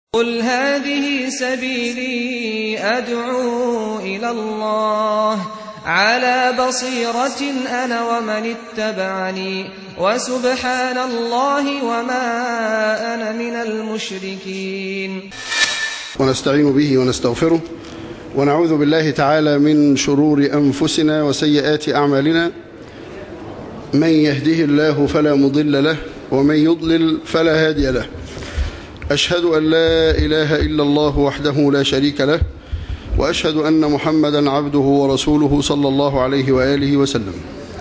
قُلْ هَٰذِهِ سَبِيلِي أَدْعُو إِلَى اللَّهِ ۚ عَلَىٰ بَصِيرَةٍ أَنَا وَمَنِ اتَّبَعَنِي ۖ وَسُبْحَانَ اللَّهِ وَمَا أَنَا مِنَ الْمُشْرِكِينَ ونستعين به ونستغفره ونعوذ بالله تعالى من شرور أنفسنا وسيئات أعمالنا من يهده الله فلا مضل له ومن يضلل فلا هادي له أشهد أن لا إله إلا الله وحده لا شريك له وأشهد أن محمدا عبده ورسوله صلى الله عليه وآله وسلم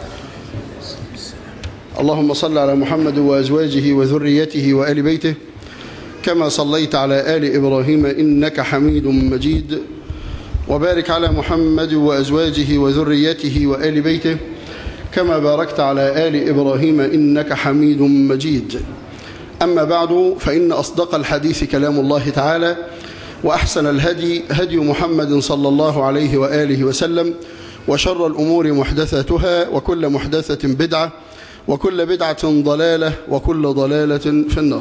اللهم صل على محمد وأزواجه وذريته وآل بيته كما صليت على آل إبراهيم إنك حميد مجيد وبارك على محمد وأزواجه وذريته وآل بيته كما باركت على آل إبراهيم إنك حميد مجيد أما بعد فإن أصدق الحديث كلام الله تعالى وأحسن الهدي هدي محمد صلى الله عليه وآله وسلم وشر الأمور محدثاتها وكل محدثة بدعة وكل بدعة ضلالة وكل ضلالة في النار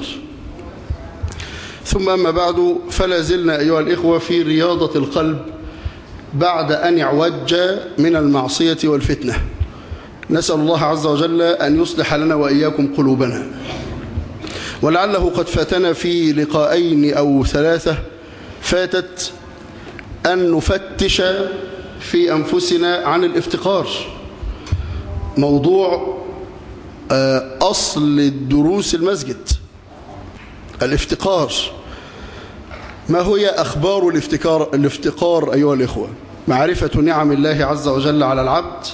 ثم أما بعد فلا زلنا أيها الإخوة في رياضة القلب بعد أن اعوج من المعصية والفتنة نسأل الله عز وجل أن يصلح لنا وإياكم قلوبنا ولعله قد فاتنا في لقاءين أو ثلاثة فاتت أن نفتش في أنفسنا عن الافتقار موضوع أصل الدروس المسجد الافتقار ما هي أخبار الافتقار, الافتقار أيها الإخوة معرفة نعم الله عز وجل على العبد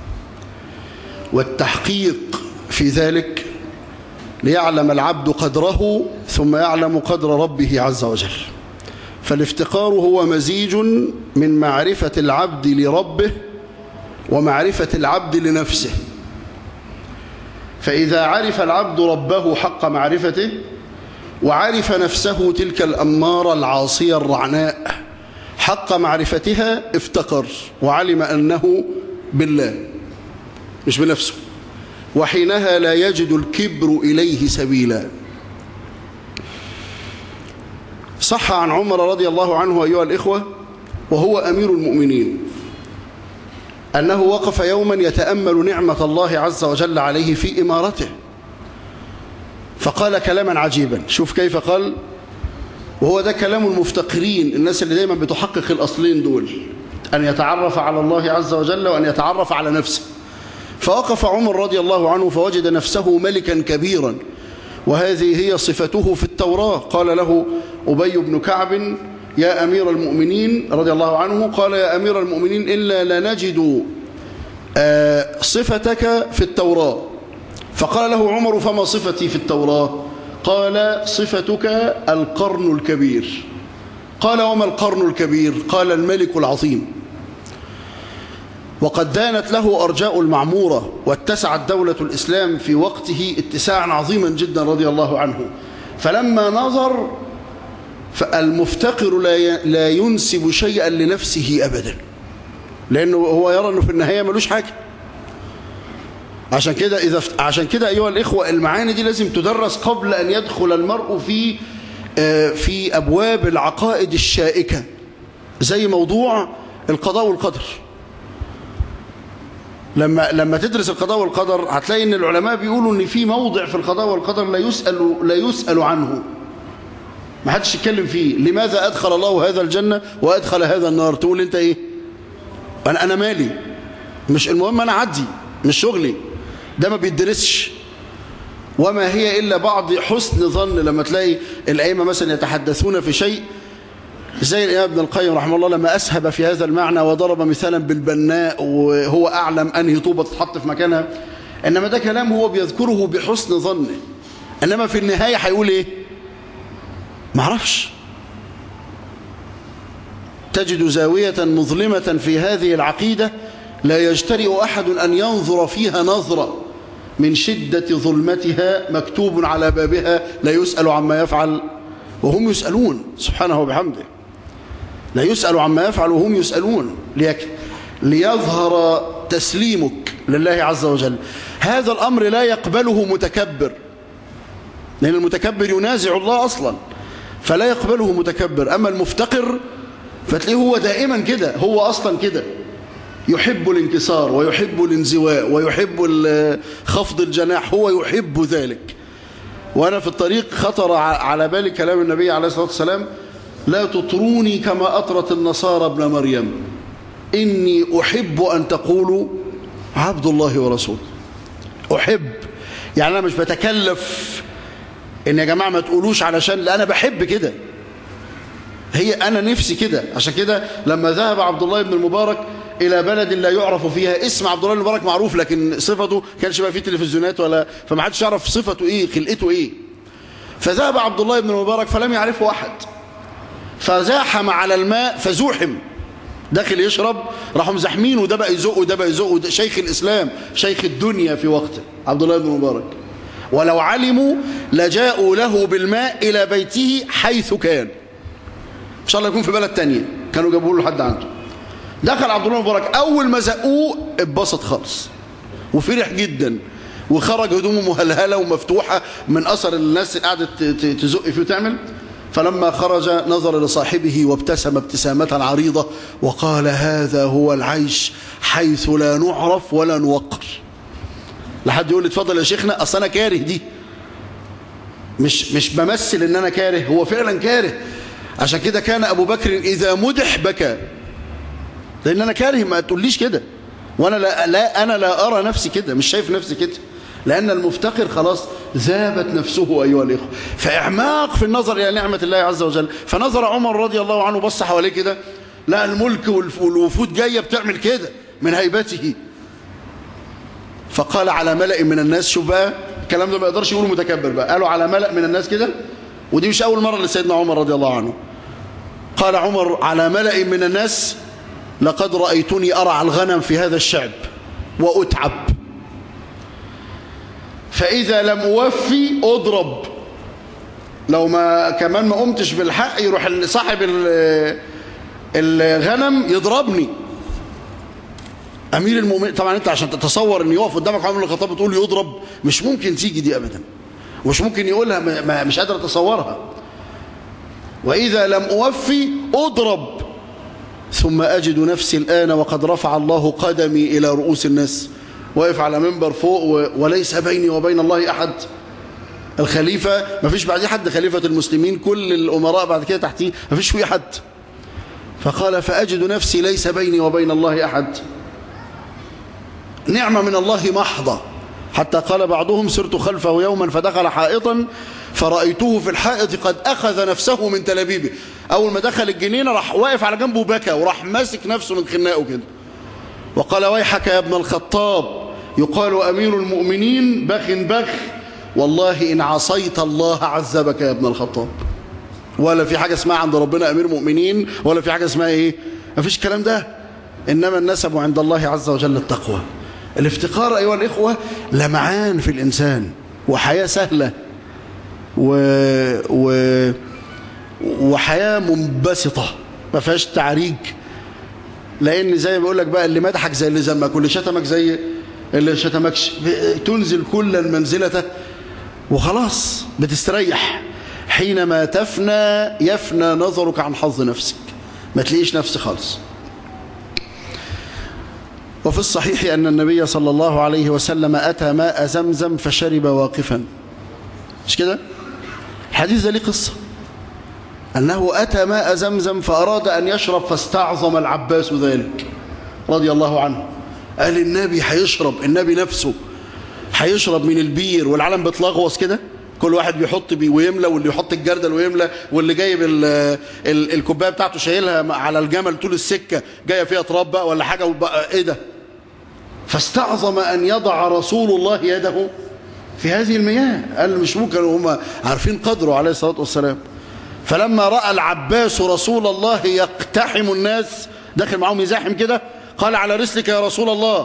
والتحقيق في ذلك ليعلم العبد قدره ثم يعلم قدر ربه عز وجل فالافتقار هو مزيج من معرفة العبد لربه ومعرفة العبد لنفسه فإذا عرف العبد ربه حق معرفته وعرف نفسه تلك الأمارة العاصية الرعناء حق معرفتها افتقر وعلم أنه بالله مش بنفسه وحينها لا يجد الكبر إليه سبيلا صح عن عمر رضي الله عنه أيها الإخوة وهو أمير المؤمنين أنه وقف يوما يتأمل نعمة الله عز وجل عليه في إمارته فقال كلاما عجيبا شوف كيف قال وهو ده كلام المفتقرين الناس اللي دايما بتحقق الأصلين دول أن يتعرف على الله عز وجل وأن يتعرف على نفسه فوقف عمر رضي الله عنه فوجد نفسه ملكا كبيرا وهذه هي صفته في التوراة قال له أبي بن كعب يا أمير المؤمنين رضي الله عنه قال يا أمير المؤمنين إلا لا نجد صفتك في التوراة فقال له عمر فما صفتي في التوراة قال صفتك القرن الكبير قال وما القرن الكبير قال الملك العظيم وقد دانت له أرجاء المعمورة واتسعت دولة الإسلام في وقته اتساعا عظيما جدا رضي الله عنه فلما نظر فالمفتقر لا ينسب شيئا لنفسه أبدا لأنه هو يرى أنه في النهاية ملوش حاجة عشان كده إذا عشان كده أيها الإخوة المعاني دي لازم تدرس قبل أن يدخل المرء في في أبواب العقائد الشائكة زي موضوع القضاء والقدر لما لما تدرس القضاء والقدر هتلاقي ان العلماء بيقولوا ان في موضع في القضاء والقدر لا يسأل لا يسأل عنه ما حدش يتكلم فيه لماذا أدخل الله هذا الجنة وأدخل هذا النار تقول انت ايه انا انا مالي مش المهم انا عدي مش شغلي ده ما بيدرسش وما هي إلا بعض حسن ظن لما تلاقي الأئمة مثلا يتحدثون في شيء زي الإمام ابن القيم رحمه الله لما أسهب في هذا المعنى وضرب مثالا بالبناء وهو أعلم أنهي طوبة تتحط في مكانها إنما ده كلام هو بيذكره بحسن ظنه إنما في النهاية هيقول إيه معرفش تجد زاوية مظلمة في هذه العقيدة لا يجترئ أحد أن ينظر فيها نظرة من شدة ظلمتها مكتوب على بابها لا يسأل عما يفعل وهم يسألون سبحانه وبحمده لا يسأل عما يفعل وهم يسألون ليظهر تسليمك لله عز وجل هذا الأمر لا يقبله متكبر لأن المتكبر ينازع الله أصلا فلا يقبله متكبر أما المفتقر فتلاقيه هو دائما كده هو أصلا كده يحب الانكسار ويحب الانزواء ويحب خفض الجناح هو يحب ذلك وأنا في الطريق خطر على بالي كلام النبي عليه الصلاة والسلام لا تطروني كما أطرت النصارى ابن مريم إني أحب أن تقولوا عبد الله ورسوله أحب يعني أنا مش بتكلف إن يا جماعة ما تقولوش علشان لا أنا بحب كده هي أنا نفسي كده عشان كده لما ذهب عبد الله بن المبارك إلى بلد لا يعرف فيها اسم عبد الله بن المبارك معروف لكن صفته كانش بقى فيه تلفزيونات ولا فما حدش يعرف صفته إيه خلقته إيه فذهب عبد الله بن المبارك فلم يعرفه أحد فزاحم على الماء فزوحم داخل يشرب راحوا مزاحمين وده بقى يزق وده بقى يزق وده شيخ الإسلام شيخ الدنيا في وقته عبد الله بن المبارك ولو علموا لجاءوا له بالماء إلى بيته حيث كان إن شاء الله يكون في بلد تانية كانوا جابوا له حد عنده دخل عبد الله بن المبارك أول ما زقوه اتبسط خالص وفرح جدا وخرج هدومه مهلهلة ومفتوحة من أثر الناس قعدت تزق فيه وتعمل فلما خرج نظر لصاحبه وابتسم ابتسامة عريضة وقال هذا هو العيش حيث لا نعرف ولا نوقر لحد يقول لي اتفضل يا شيخنا اصل انا كاره دي مش مش بمثل ان انا كاره هو فعلا كاره عشان كده كان ابو بكر اذا مدح بكى لان انا كاره ما تقوليش كده وانا لا, لا انا لا ارى نفسي كده مش شايف نفسي كده لأن المفتقر خلاص ذابت نفسه أيها الإخوة فإعماق في النظر إلى نعمة الله عز وجل فنظر عمر رضي الله عنه بص حواليه كده لا الملك والوفود جاية بتعمل كده من هيبته فقال على ملأ من الناس شوف بقى الكلام ده ما يقدرش يقوله متكبر بقى قالوا على ملأ من الناس كده ودي مش أول مرة لسيدنا عمر رضي الله عنه قال عمر على ملأ من الناس لقد رأيتني أرعى الغنم في هذا الشعب وأتعب فإذا لم أوفي أضرب لو ما كمان ما قمتش بالحق يروح صاحب الغنم يضربني أمير المؤمنين طبعا أنت عشان تتصور أن يقف قدامك عمر الخطاب تقول يضرب مش ممكن تيجي دي أبدا مش ممكن يقولها ما مش قادر أتصورها وإذا لم أوفي أضرب ثم أجد نفسي الآن وقد رفع الله قدمي إلى رؤوس الناس واقف على منبر فوق وليس بيني وبين الله أحد الخليفة ما فيش بعديه حد خليفة المسلمين كل الأمراء بعد كده تحتيه ما فيش فيه حد فقال فأجد نفسي ليس بيني وبين الله أحد نعمة من الله محضة حتى قال بعضهم سرت خلفه يوما فدخل حائطا فرأيته في الحائط قد أخذ نفسه من تلابيبه أول ما دخل الجنينة راح واقف على جنبه بكى وراح ماسك نفسه من خناقه كده وقال ويحك يا ابن الخطاب يقال أمير المؤمنين بخ بخ والله إن عصيت الله عذبك يا ابن الخطاب ولا في حاجة اسمها عند ربنا أمير مؤمنين ولا في حاجة اسمها إيه ما فيش الكلام ده إنما النسب عند الله عز وجل التقوى الافتقار أيها الإخوة لمعان في الإنسان وحياة سهلة و... و... وحياة منبسطة ما فيهاش تعريج لأن زي ما بقول لك بقى اللي مدحك زي اللي ذمك واللي شتمك زي اللي شتمكش تنزل كل منزلته وخلاص بتستريح حينما تفنى يفنى نظرك عن حظ نفسك ما تلاقيش نفس خالص وفي الصحيح أن النبي صلى الله عليه وسلم أتى ماء زمزم فشرب واقفا مش كده الحديث ده ليه قصة أنه أتى ماء زمزم فأراد أن يشرب فاستعظم العباس ذلك رضي الله عنه قال النبي هيشرب النبي نفسه هيشرب من البير والعالم بتلغوص كده كل واحد بيحط بيه ويملى واللي يحط الجردل ويملى واللي جايب ال ال الكوبايه بتاعته شايلها على الجمل طول السكه جايه فيها تراب بقى ولا حاجه وبقى ايه ده فاستعظم ان يضع رسول الله يده في هذه المياه قال مش ممكن هم عارفين قدره عليه الصلاه والسلام فلما راى العباس رسول الله يقتحم الناس داخل معاهم يزاحم كده قال على رسلك يا رسول الله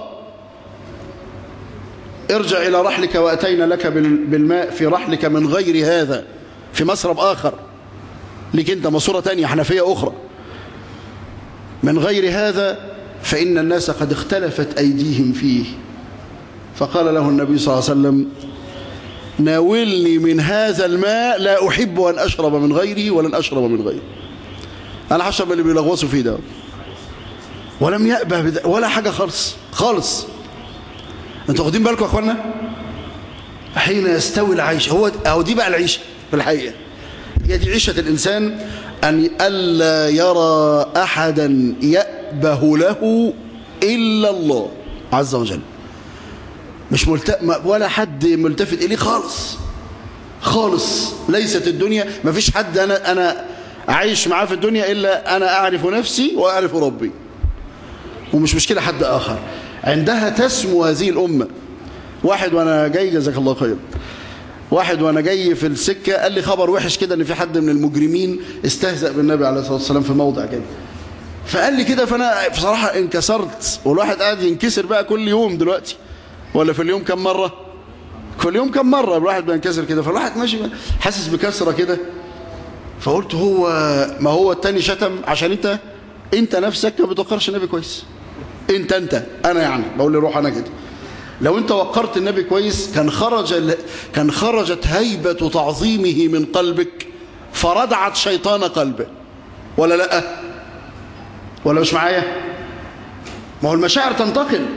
ارجع إلى رحلك وأتينا لك بالماء في رحلك من غير هذا في مسرب آخر لك أنت مصورة تانية حنفية أخرى من غير هذا فإن الناس قد اختلفت أيديهم فيه فقال له النبي صلى الله عليه وسلم ناولني من هذا الماء لا أحب أن أشرب من غيره ولن أشرب من غيره أنا هشرب اللي بيلغوصوا فيه ده ولم يأبه بدا ولا حاجة خالص خالص انتوا واخدين بالكم يا اخوانا حين يستوي العيش هو أو دي بقى العيشة في الحقيقة هي دي عيشة الإنسان أن ألا يرى أحدا يأبه له إلا الله عز وجل مش ملت... ولا حد ملتفت إليه خالص خالص ليست الدنيا ما فيش حد أنا, أنا عايش معاه في الدنيا إلا أنا أعرف نفسي وأعرف ربي ومش مشكلة حد آخر عندها تسمو هذه الأمة واحد وأنا جاي جزاك الله خير واحد وانا جاي في السكة قال لي خبر وحش كده ان في حد من المجرمين استهزأ بالنبي عليه الصلاة والسلام في موضع كده فقال لي كده فانا بصراحة انكسرت والواحد قاعد ينكسر بقى كل يوم دلوقتي ولا في اليوم كم مرة كل يوم كم مرة الواحد بينكسر كده فالواحد ماشي حاسس بكسرة كده فقلت هو ما هو التاني شتم عشان انت انت نفسك ما بتوقرش النبي كويس انت انت انا يعني بقول لي روح انا كده لو انت وقرت النبي كويس كان خرج كان خرجت هيبة تعظيمه من قلبك فردعت شيطان قلبه ولا لا ولا مش معايا ما هو المشاعر تنتقل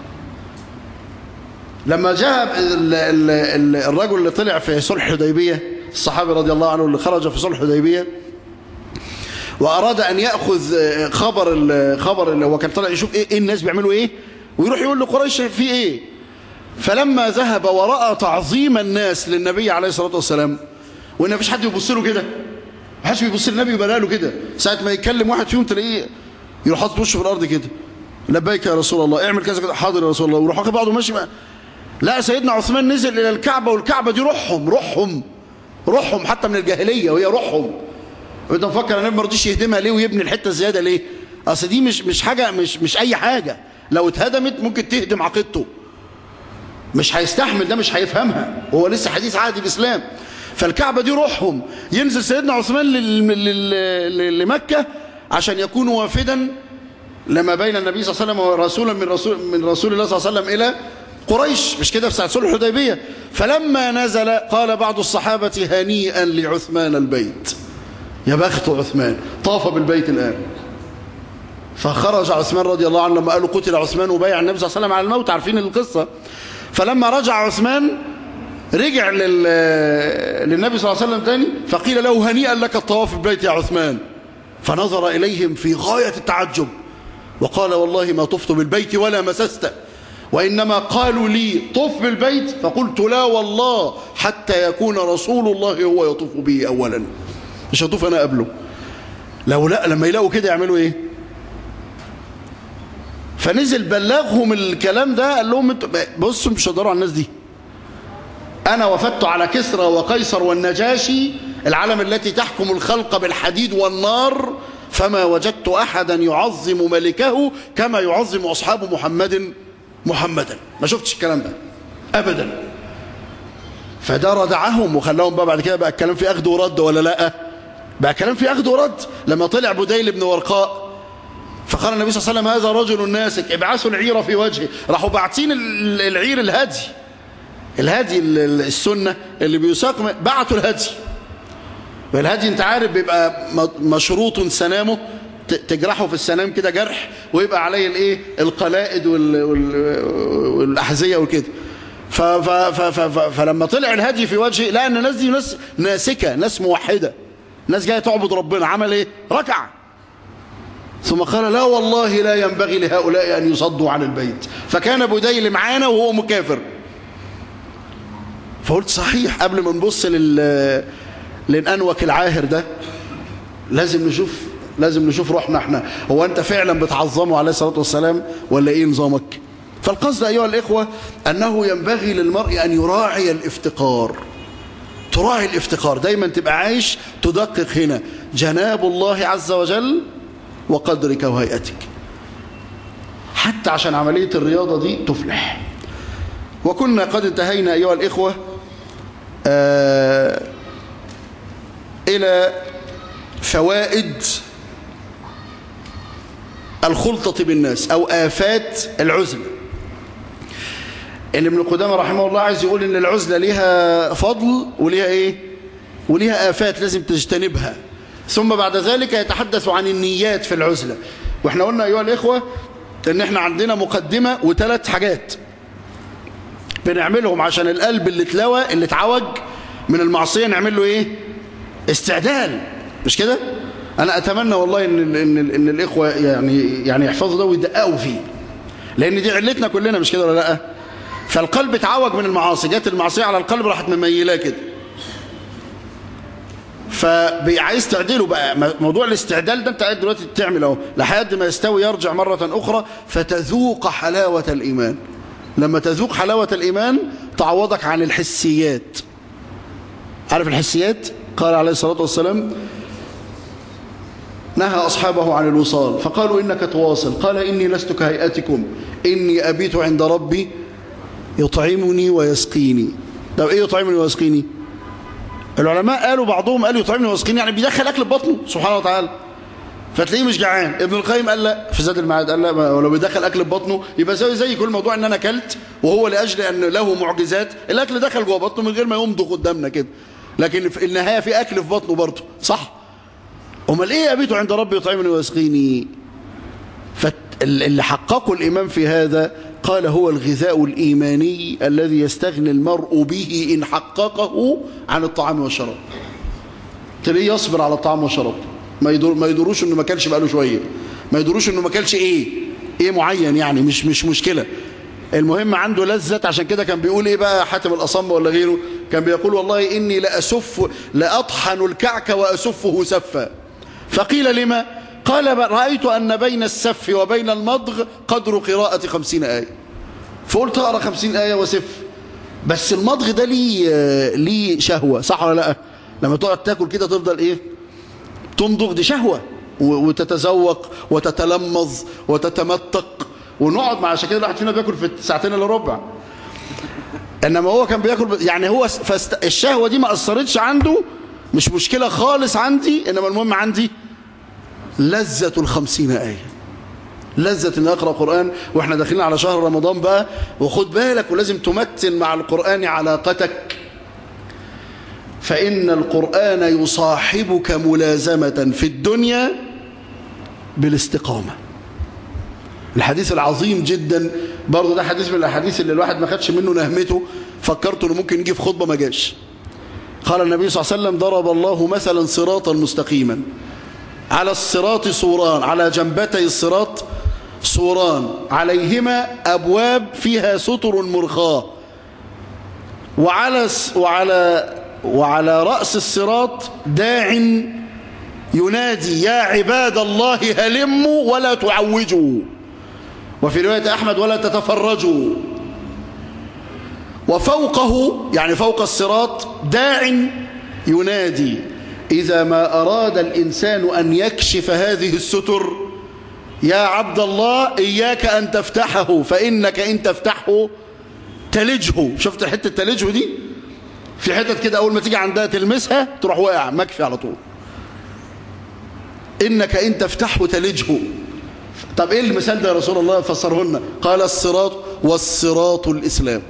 لما جاء الرجل اللي طلع في صلح حديبية الصحابي رضي الله عنه اللي خرج في صلح حديبية وأراد أن يأخذ خبر خبر اللي هو كان طلع يشوف إيه, إيه الناس بيعملوا إيه ويروح يقول لقريش في إيه فلما ذهب ورأى تعظيم الناس للنبي عليه الصلاة والسلام وإن مفيش حد يبص له كده محدش بيبص للنبي يبقى له كده ساعة ما يتكلم واحد فيهم تلاقيه يروح حاطط وشه في الأرض كده لبيك يا رسول الله اعمل كذا كده حاضر يا رسول الله ويروح واخد بعضه ماشي ما. لا سيدنا عثمان نزل إلى الكعبة والكعبة دي روحهم روحهم روحهم حتى من الجاهلية وهي روحهم وانت مفكر النبي ما رضيش يهدمها ليه ويبني الحتة الزيادة ليه اصل دي مش مش حاجة مش مش أي حاجة لو اتهدمت ممكن تهدم عقيدته مش هيستحمل ده مش هيفهمها وهو لسه حديث عهد الإسلام فالكعبة دي روحهم ينزل سيدنا عثمان لمكة عشان يكون وافدا لما بين النبي صلى الله عليه وسلم ورسولا من رسول, من رسول الله صلى الله عليه وسلم إلى قريش مش كده في ساعة صلح الحديبية فلما نزل قال بعض الصحابة هنيئا لعثمان البيت يا بخت عثمان طاف بالبيت الآن فخرج عثمان رضي الله عنه لما قالوا قتل عثمان وبايع النبي صلى الله عليه وسلم على الموت عارفين القصة فلما رجع عثمان رجع لل... للنبي صلى الله عليه وسلم تاني فقيل له هنيئا لك الطواف بالبيت يا عثمان فنظر إليهم في غاية التعجب وقال والله ما طفت بالبيت ولا مسست وإنما قالوا لي طف بالبيت فقلت لا والله حتى يكون رسول الله هو يطوف به أولا مش هطوف أنا قبله لو لا لما يلاقوا كده يعملوا إيه فنزل بلغهم الكلام ده قال لهم بصوا مش هتدوروا على الناس دي أنا وفدت على كسرى وقيصر والنجاشي العالم التي تحكم الخلق بالحديد والنار فما وجدت أحدا يعظم ملكه كما يعظم أصحاب محمد محمدا ما شفتش الكلام ده أبدا فده ردعهم وخلاهم بقى بعد كده بقى الكلام في أخذ ورد ولا لا بقى كلام في أخذ ورد لما طلع بديل بن ورقاء فقال النبي صلى الله عليه وسلم هذا رجل ناسك ابعثوا العير في وجهه راحوا باعتين العير الهدي الهدي السنة اللي بيساق بعتوا الهدي والهدي انت عارف بيبقى مشروط سنامه تجرحه في السنام كده جرح ويبقى عليه الايه القلائد وال وال والاحذيه وكده فلما طلع الهدي في وجهه لقى ان الناس دي ناس ناسكه ناس موحده ناس جايه تعبد ربنا عمل ايه ركع ثم قال لا والله لا ينبغي لهؤلاء ان يصدوا عن البيت فكان بديل معانا وهو مكافر فقلت صحيح قبل ما نبص لل للأنوك العاهر ده لازم نشوف لازم نشوف روحنا احنا هو انت فعلا بتعظمه عليه الصلاة والسلام ولا ايه نظامك فالقصد ايها الاخوة انه ينبغي للمرء ان يراعي الافتقار تراعي الافتقار دايما تبقى عايش تدقق هنا جناب الله عز وجل وقدرك وهيئتك حتى عشان عملية الرياضة دي تفلح وكنا قد انتهينا أيها الإخوة آه إلى فوائد الخلطة بالناس أو آفات العزلة ان ابن قدامه رحمه الله عايز يقول ان العزله ليها فضل وليها ايه وليها افات لازم تجتنبها ثم بعد ذلك يتحدث عن النيات في العزله واحنا قلنا ايها الاخوه ان احنا عندنا مقدمه وثلاث حاجات بنعملهم عشان القلب اللي اتلوى اللي اتعوج من المعصيه نعمل له ايه استعدال مش كده انا اتمنى والله ان ان ان الاخوه يعني يعني يحفظوا ده ويدققوا فيه لان دي علتنا كلنا مش كده ولا لا فالقلب اتعوج من المعاصي جت المعصيه على القلب راحت مميلاه كده فعايز تعدله بقى موضوع الاستعدال ده انت قاعد دلوقتي تعمل اهو لحد ما يستوي يرجع مره اخرى فتذوق حلاوه الايمان لما تذوق حلاوه الايمان تعوضك عن الحسيات عارف الحسيات قال عليه الصلاه والسلام نهى أصحابه عن الوصال فقالوا إنك تواصل قال إني لست كهيئتكم إني أبيت عند ربي يطعمني ويسقيني طب إيه يطعمني ويسقيني العلماء قالوا بعضهم قالوا يطعمني ويسقيني يعني بيدخل أكل في بطنه سبحانه وتعالى فتلاقيه مش جعان ابن القيم قال لا في زاد المعاد قال لا ولو بيدخل أكل في بطنه يبقى زي زي كل موضوع إن أنا أكلت وهو لأجل أن له معجزات الأكل دخل جوه بطنه من غير ما يمضغ قدامنا كده لكن في النهاية في أكل في بطنه برضه صح امال ايه ابيت عند ربي يطعمني ويسقيني فاللي حققوا الامام في هذا قال هو الغذاء الايماني الذي يستغني المرء به ان حققه عن الطعام والشراب تلاقيه يصبر على الطعام والشراب ما يدور ما يدوروش انه ما كلش بقاله شويه ما يدوروش انه ما كلش ايه ايه معين يعني مش مش مشكله المهم عنده لذة عشان كده كان بيقول ايه بقى حاتم الأصم ولا غيره كان بيقول والله إني لأسف لأطحن الكعك وأسفه سفا فقيل لما قال رأيت أن بين السف وبين المضغ قدر قراءة خمسين آية فقلت أقرأ خمسين آية وسف بس المضغ ده ليه ليه شهوة صح ولا لا لما تقعد تاكل كده تفضل ايه تمضغ دي شهوة وتتذوق وتتلمظ وتتمتق ونقعد مع عشان كده الواحد فينا بياكل في ساعتين الا ربع انما هو كان بياكل يعني هو فست... الشهوه دي ما اثرتش عنده مش مشكله خالص عندي انما المهم عندي لذه الخمسين ايه لذة ان اقرا قران واحنا داخلين على شهر رمضان بقى وخد بالك ولازم تمتن مع القران علاقتك فان القران يصاحبك ملازمه في الدنيا بالاستقامه الحديث العظيم جدا برضه ده حديث من الاحاديث اللي الواحد ما خدش منه نهمته فكرته انه ممكن يجي في خطبه ما جاش قال النبي صلى الله عليه وسلم ضرب الله مثلا صراطا مستقيما على الصراط سوران على جنبتي الصراط سوران عليهما ابواب فيها ستر مرخاه وعلى وعلى وعلى راس الصراط داع ينادي يا عباد الله هلموا ولا تعوجوا وفي رواية أحمد ولا تتفرجوا وفوقه يعني فوق الصراط داع ينادي إذا ما أراد الإنسان أن يكشف هذه الستر يا عبد الله إياك أن تفتحه فإنك إن تفتحه تلجه شفت حتة تلجه دي في حتة كده أول ما تيجي عندها تلمسها تروح واقع مكفي على طول إنك إن تفتحه تلجه طب ايه المثال ده يا رسول الله فسره لنا قال الصراط والصراط الاسلام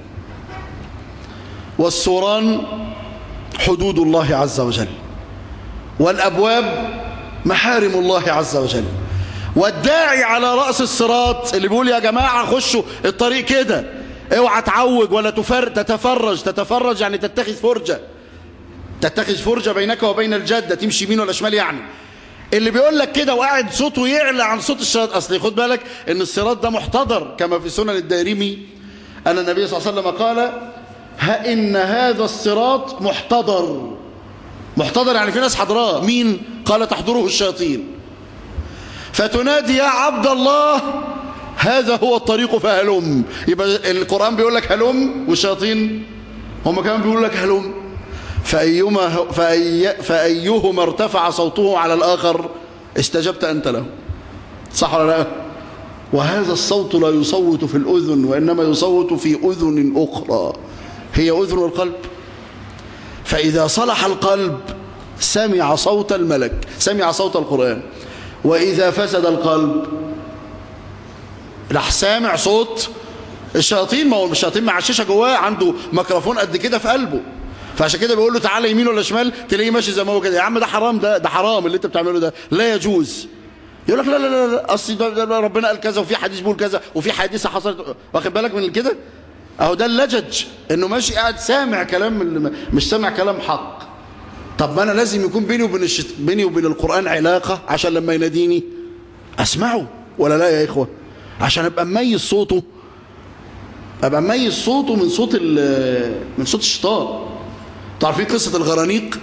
والسوران حدود الله عز وجل والابواب محارم الله عز وجل والداعي على راس الصراط اللي بيقول يا جماعه خشوا الطريق كده اوعى تعوج ولا تفر تتفرج تتفرج يعني تتخذ فرجه تتخذ فرجه بينك وبين الجده تمشي يمين ولا شمال يعني اللي بيقول لك كده وقاعد صوته يعلى عن صوت الصراط اصل خد بالك ان الصراط ده محتضر كما في سنن الدارمي ان النبي صلى الله عليه وسلم قال ها ان هذا الصراط محتضر محتضر يعني في ناس حضراه مين قال تحضره الشياطين فتنادي يا عبد الله هذا هو الطريق فهلم يبقى القرآن بيقول لك هلم والشياطين هم كمان بيقول لك هلم فأيما فأي فأيهما ارتفع صوته على الآخر استجبت أنت له صح ولا لا وهذا الصوت لا يصوت في الأذن وإنما يصوت في أذن أخرى هي أذن القلب فإذا صلح القلب سمع صوت الملك سمع صوت القرآن وإذا فسد القلب راح سامع صوت الشياطين ما هو الشياطين مع الشيشه جواه عنده ميكروفون قد كده في قلبه فعشان كده بيقول له تعالى يمين ولا شمال تلاقيه ماشي زي ما هو كده يا عم ده حرام ده ده حرام اللي انت بتعمله ده لا يجوز يقول لك لا لا لا لا اصل ده- ده ربنا قال كذا وفي حديث بيقول كذا وفي حادثه حصلت واخد بالك من كده اهو ده اللجج انه ماشي قاعد سامع كلام ال- مش سامع كلام حق طب ما انا لازم يكون بيني وبين الشت... بيني وبين القران علاقه عشان لما يناديني اسمعه ولا لا يا اخوه عشان ابقى مميز صوته ابقى مميز صوته من صوت ال... من صوت الشيطان تعرفين قصه الغرانيق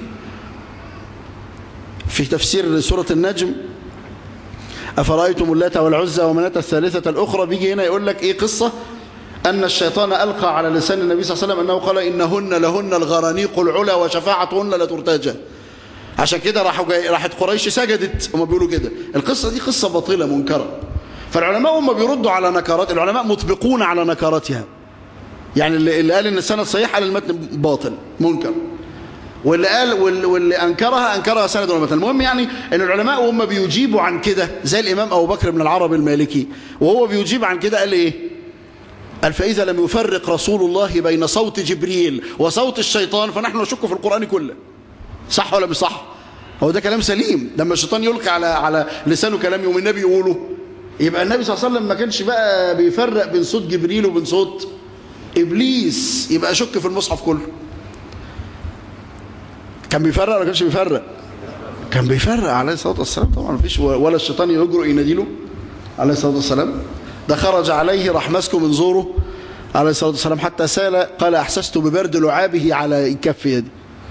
في تفسير سوره النجم أفرأيتم اللات والعزى ومناة الثالثة الأخرى بيجي هنا يقول لك إيه قصة أن الشيطان ألقى على لسان النبي صلى الله عليه وسلم أنه قال إنهن لهن الغرانيق العلا وشفاعتهن لا ترتجى عشان كده راحوا جاي راحت قريش سجدت هم بيقولوا كده القصة دي قصة باطلة منكرة فالعلماء هم بيردوا على نكرات العلماء مطبقون على نكراتها يعني اللي اللي قال ان السند صحيح قال المتن باطل منكر واللي قال واللي, واللي انكرها انكرها سند ولا متن المهم يعني ان العلماء وهم بيجيبوا عن كده زي الامام ابو بكر بن العربي المالكي وهو بيجيب عن كده قال ايه قال فاذا لم يفرق رسول الله بين صوت جبريل وصوت الشيطان فنحن نشك في القران كله صح ولا مش صح هو ده كلام سليم لما الشيطان يلقي على على لسانه كلام يوم النبي يقوله يبقى النبي صلى الله عليه وسلم ما كانش بقى بيفرق بين صوت جبريل وبين صوت ابليس يبقى شك في المصحف كله كان بيفرق ولا كانش بيفرق كان بيفرق عليه الصلاه والسلام طبعا مفيش ولا الشيطان يجرؤ يناديله عليه الصلاه والسلام ده خرج عليه راح ماسكه من زوره عليه الصلاه والسلام حتى سال قال احسست ببرد لعابه على كف يدي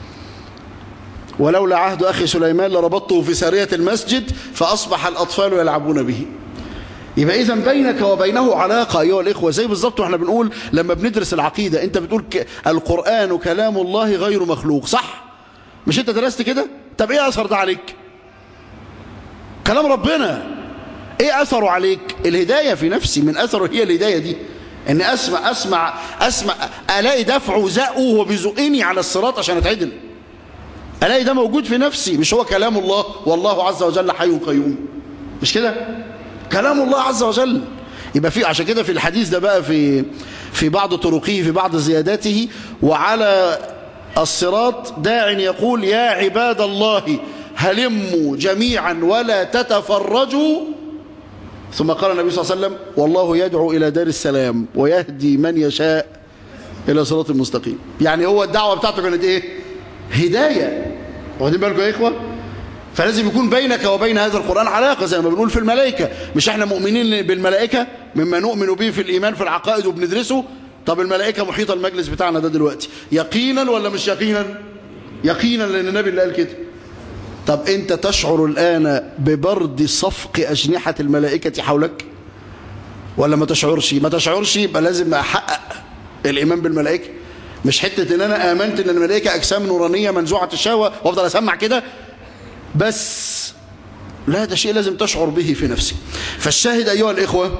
ولولا عهد اخي سليمان لربطته في ساريه المسجد فاصبح الاطفال يلعبون به يبقى اذا بينك وبينه علاقه ايها الاخوه زي بالظبط واحنا بنقول لما بندرس العقيده انت بتقول ك... القران كلام الله غير مخلوق صح مش انت درست كده طب ايه اثر ده عليك كلام ربنا ايه اثره عليك الهدايه في نفسي من اثره هي الهدايه دي ان اسمع اسمع اسمع الاقي دفعه وزقه وهو بيزقني على الصراط عشان اتعدل الاقي ده موجود في نفسي مش هو كلام الله والله عز وجل حي قيوم مش كده كلام الله عز وجل يبقى في عشان كده في الحديث ده بقى في في بعض طرقه في بعض زياداته وعلى الصراط داع يقول يا عباد الله هلموا جميعا ولا تتفرجوا ثم قال النبي صلى الله عليه وسلم والله يدعو إلى دار السلام ويهدي من يشاء إلى صراط المستقيم يعني هو الدعوة بتاعته كانت إيه هداية واخدين بالكم يا إخوة فلازم يكون بينك وبين هذا القرآن علاقة زي ما بنقول في الملائكة مش احنا مؤمنين بالملائكة مما نؤمن به في الإيمان في العقائد وبندرسه طب الملائكة محيطة المجلس بتاعنا ده دلوقتي يقينا ولا مش يقينا يقينا لأن النبي اللي قال كده طب انت تشعر الآن ببرد صفق أجنحة الملائكة حولك ولا ما تشعرش ما تشعرش يبقى لازم أحقق الإيمان بالملائكة مش حتة ان انا آمنت ان الملائكة أجسام نورانية منزوعة الشهوة وافضل أسمع كده بس لا ده شيء لازم تشعر به في نفسك فالشاهد أيها الإخوة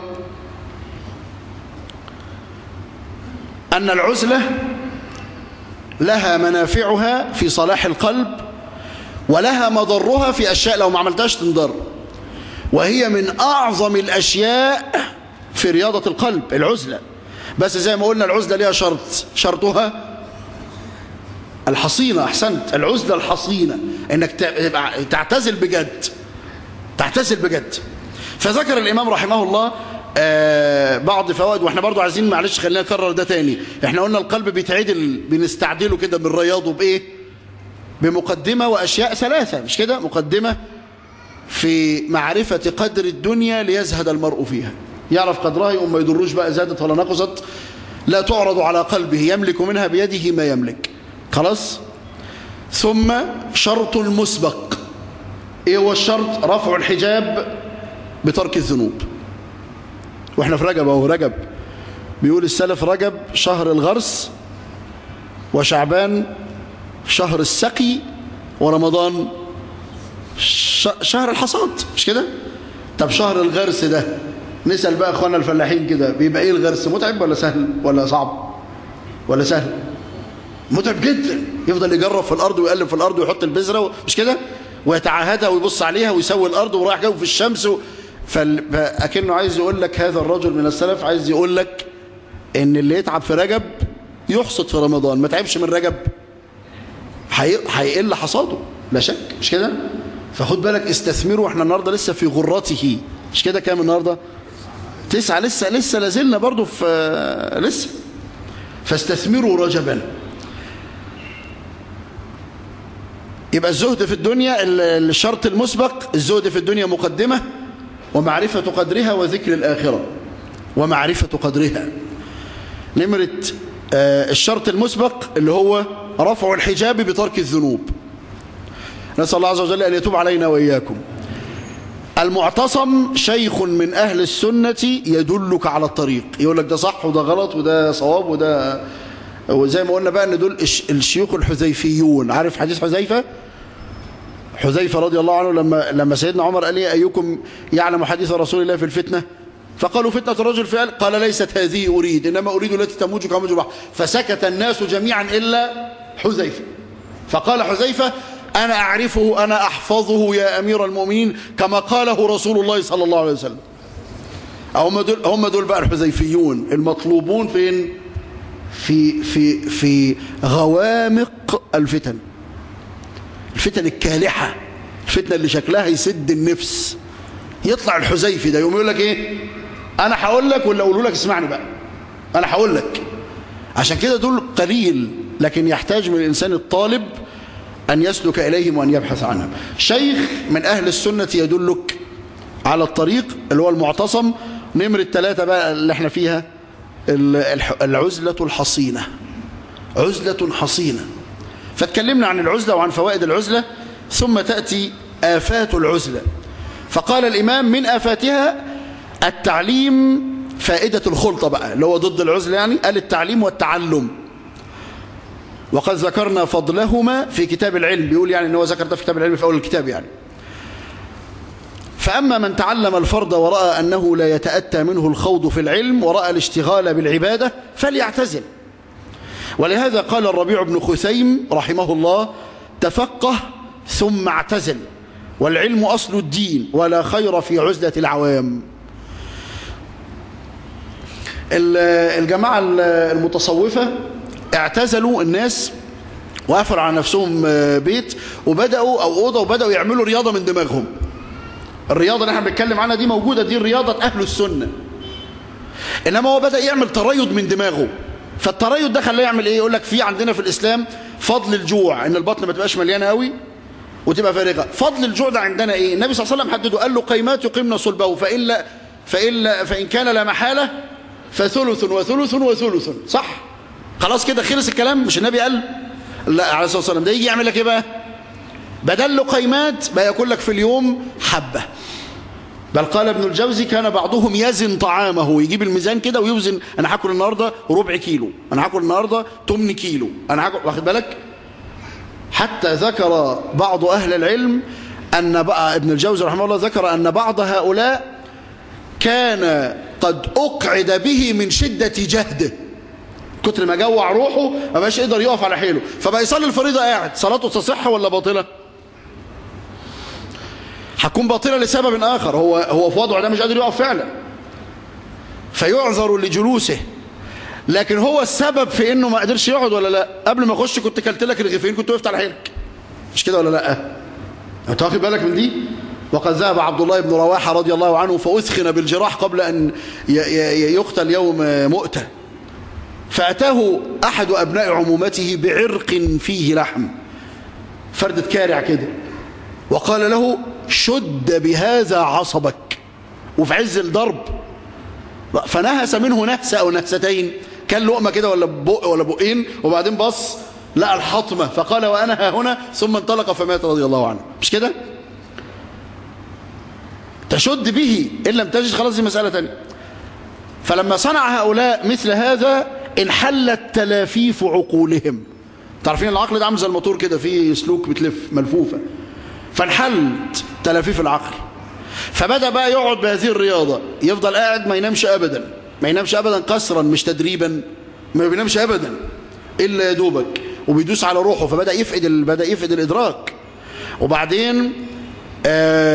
أن العزلة لها منافعها في صلاح القلب ولها مضرها في أشياء لو ما عملتهاش تنضر وهي من أعظم الأشياء في رياضة القلب العزلة بس زي ما قلنا العزلة ليها شرط شرطها الحصينة أحسنت العزلة الحصينة إنك تعتزل بجد تعتزل بجد فذكر الإمام رحمه الله آه بعض فوائد واحنا برضو عايزين معلش خلينا نكرر ده تاني احنا قلنا القلب بيتعدل بنستعدله كده من رياضه بايه بمقدمة واشياء ثلاثة مش كده مقدمة في معرفة قدر الدنيا ليزهد المرء فيها يعرف قدرها يقوم ما يضروش بقى زادت ولا نقصت لا تعرض على قلبه يملك منها بيده ما يملك خلاص ثم شرط المسبق ايه هو الشرط رفع الحجاب بترك الذنوب واحنا في رجب اهو رجب بيقول السلف رجب شهر الغرس وشعبان شهر السقي ورمضان شهر الحصاد مش كده طب شهر الغرس ده نسأل بقى اخوانا الفلاحين كده بيبقى ايه الغرس متعب ولا سهل ولا صعب ولا سهل متعب جدا يفضل يجرب في الارض ويقلب في الارض ويحط البذره مش كده ويتعاهدها ويبص عليها ويسوي الارض ورايح جاي في الشمس و... فاكنه عايز يقول لك هذا الرجل من السلف عايز يقول لك ان اللي يتعب في رجب يحصد في رمضان ما تعبش من رجب هيقل حصاده لا شك مش كده فخد بالك استثمروا احنا النهارده لسه في غرته مش كده كام النهارده تسعة لسه لسه لازلنا برضو في لسه فاستثمروا رجبا يبقى الزهد في الدنيا الشرط المسبق الزهد في الدنيا مقدمة ومعرفة قدرها وذكر الآخرة ومعرفة قدرها نمرة الشرط المسبق اللي هو رفع الحجاب بترك الذنوب نسأل الله عز وجل أن يتوب علينا وإياكم المعتصم شيخ من أهل السنة يدلك على الطريق يقول لك ده صح وده غلط وده صواب وده وزي ما قلنا بقى ان دول الشيوخ الحذيفيون عارف حديث حذيفة حذيفة رضي الله عنه لما لما سيدنا عمر قال لي أيكم يعلم حديث رسول الله في الفتنة فقالوا فتنة الرجل في قال ليست هذه أريد إنما أريد التي تموج كموج البحر فسكت الناس جميعا إلا حذيفة فقال حذيفة أنا أعرفه أنا أحفظه يا أمير المؤمنين كما قاله رسول الله صلى الله عليه وسلم هم دول, هم دول بقى الحذيفيون المطلوبون فين في, في, في غوامق الفتن الفتن الكالحة الفتنة اللي شكلها يسد النفس يطلع الحذيفي ده يوم يقول لك ايه انا هقول لك ولا اقول لك اسمعني بقى انا هقول لك عشان كده دول قليل لكن يحتاج من الانسان الطالب أن يسلك إليهم وأن يبحث عنهم شيخ من أهل السنة يدلك على الطريق اللي هو المعتصم نمر الثلاثة بقى اللي احنا فيها العزلة الحصينة عزلة حصينة فاتكلمنا عن العزلة وعن فوائد العزلة ثم تأتي آفات العزلة فقال الإمام من آفاتها التعليم فائدة الخلطة بقى اللي هو ضد العزلة يعني قال التعليم والتعلم وقد ذكرنا فضلهما في كتاب العلم بيقول يعني ان هو ذكر ده في كتاب العلم في اول الكتاب يعني فأما من تعلم الفرض ورأى أنه لا يتأتى منه الخوض في العلم ورأى الاشتغال بالعبادة فليعتزل ولهذا قال الربيع بن خثيم رحمه الله تفقه ثم اعتزل والعلم أصل الدين ولا خير في عزلة العوام الجماعة المتصوفة اعتزلوا الناس وقفلوا على نفسهم بيت وبدأوا أو أوضة وبدأوا يعملوا رياضة من دماغهم الرياضة اللي احنا بنتكلم عنها دي موجودة دي رياضة أهل السنة إنما هو بدأ يعمل تريض من دماغه فالتريض ده خلاه يعمل إيه يقول لك في عندنا في الإسلام فضل الجوع إن البطن ما تبقاش مليانة قوي وتبقى فارغة فضل الجوع ده عندنا إيه النبي صلى الله عليه وسلم حدده قال له قيمات يقيمن صلبه فإلا فإلا فإن كان لا محالة فثلث وثلث وثلث صح خلاص كده خلص الكلام مش النبي قال لا عليه الصلاة والسلام ده يجي يعمل لك ايه بقى بدل له قيمات بقى يقول لك في اليوم حبة بل قال ابن الجوزي كان بعضهم يزن طعامه يجيب الميزان كده ويوزن انا هاكل النهارده ربع كيلو انا هاكل النهارده 8 كيلو انا هاكل واخد بالك حتى ذكر بعض اهل العلم ان بقى ابن الجوزي رحمه الله ذكر ان بعض هؤلاء كان قد اقعد به من شدة جهده كتر ما جوع روحه ما بقاش يقدر يقف على حيله فبقى يصلي الفريضه قاعد صلاته تصح ولا باطله هتكون باطله لسبب اخر هو هو في وضعه ده مش قادر يقف فعلا فيعذر لجلوسه لكن هو السبب في انه ما قدرش يقعد ولا لا قبل ما اخش كنت كلت لك رغيفين كنت وقفت على حيلك مش كده ولا لا انت واخد بالك من دي وقد ذهب عبد الله بن رواحه رضي الله عنه فاثخن بالجراح قبل ان يقتل يوم مؤته فأتاه أحد أبناء عمومته بعرق فيه لحم فردة كارع كده وقال له شد بهذا عصبك وفي عز الضرب فنهس منه نهسة أو نهستين كان لقمة كده ولا بق ولا بقين وبعدين بص لقى الحطمة فقال وأنا ها هنا ثم انطلق فمات رضي الله عنه مش كده تشد به إن لم تجد خلاص دي مسألة تانية فلما صنع هؤلاء مثل هذا انحلت تلافيف عقولهم تعرفين العقل ده عامل زي الموتور كده فيه سلوك بتلف ملفوفة فانحلت تلافيف العقل فبدأ بقى يقعد بهذه الرياضة يفضل قاعد ما ينامش أبدا ما ينامش أبدا قسرا مش تدريبا ما بينامش أبدا إلا يدوبك وبيدوس على روحه فبدأ يفقد ال... بدأ يفقد الإدراك وبعدين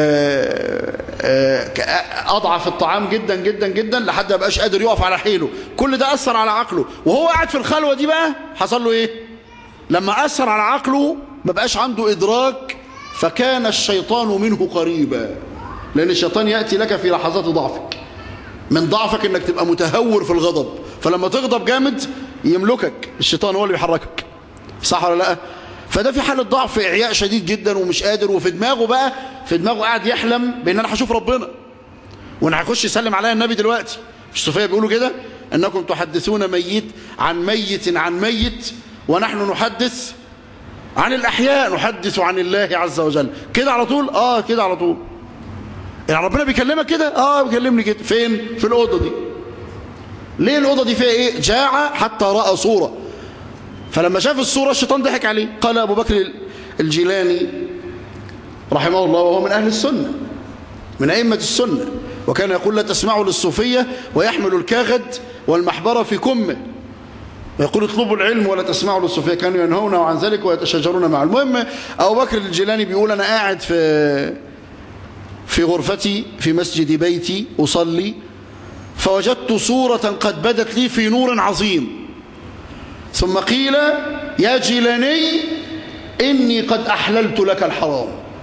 آآ آآ أضعف الطعام جدا جدا جدا لحد ما بقاش قادر يقف على حيله كل ده أثر على عقله وهو قاعد في الخلوة دي بقى حصل له إيه لما أثر على عقله ما بقاش عنده إدراك فكان الشيطان منه قريبا لأن الشيطان يأتي لك في لحظات ضعفك من ضعفك انك تبقى متهور في الغضب فلما تغضب جامد يملكك الشيطان هو اللي بيحركك صح ولا لا فده في حالة ضعف إعياء شديد جدا ومش قادر وفي دماغه بقى في دماغه قاعد يحلم بأن أنا هشوف ربنا وأنا هيخش يسلم عليا النبي دلوقتي مش صوفيا بيقولوا كده أنكم تحدثون ميت عن ميت عن ميت ونحن نحدث عن الأحياء نحدث عن الله عز وجل كده على طول آه كده على طول يعني ربنا بيكلمك كده اه بيكلمني كده فين في الأوضة دي ليه الأوضة دي فيها ايه جاع حتى رأى صورة فلما شاف الصورة الشيطان ضحك عليه قال أبو بكر الجيلاني رحمه الله وهو من أهل السنة من أئمة السنة وكان يقول لا تسمعوا للصوفية ويحمل الكاغد والمحبرة في كمه ويقول اطلبوا العلم ولا تسمعوا للصوفية كانوا ينهون عن ذلك ويتشاجرون معه المهم أبو بكر الجيلاني بيقول أنا قاعد في في غرفتي في مسجد بيتي أصلي فوجدت صورة قد بدت لي في نور عظيم ثم قيل يا جيلاني إني قد أحللت لك الحرام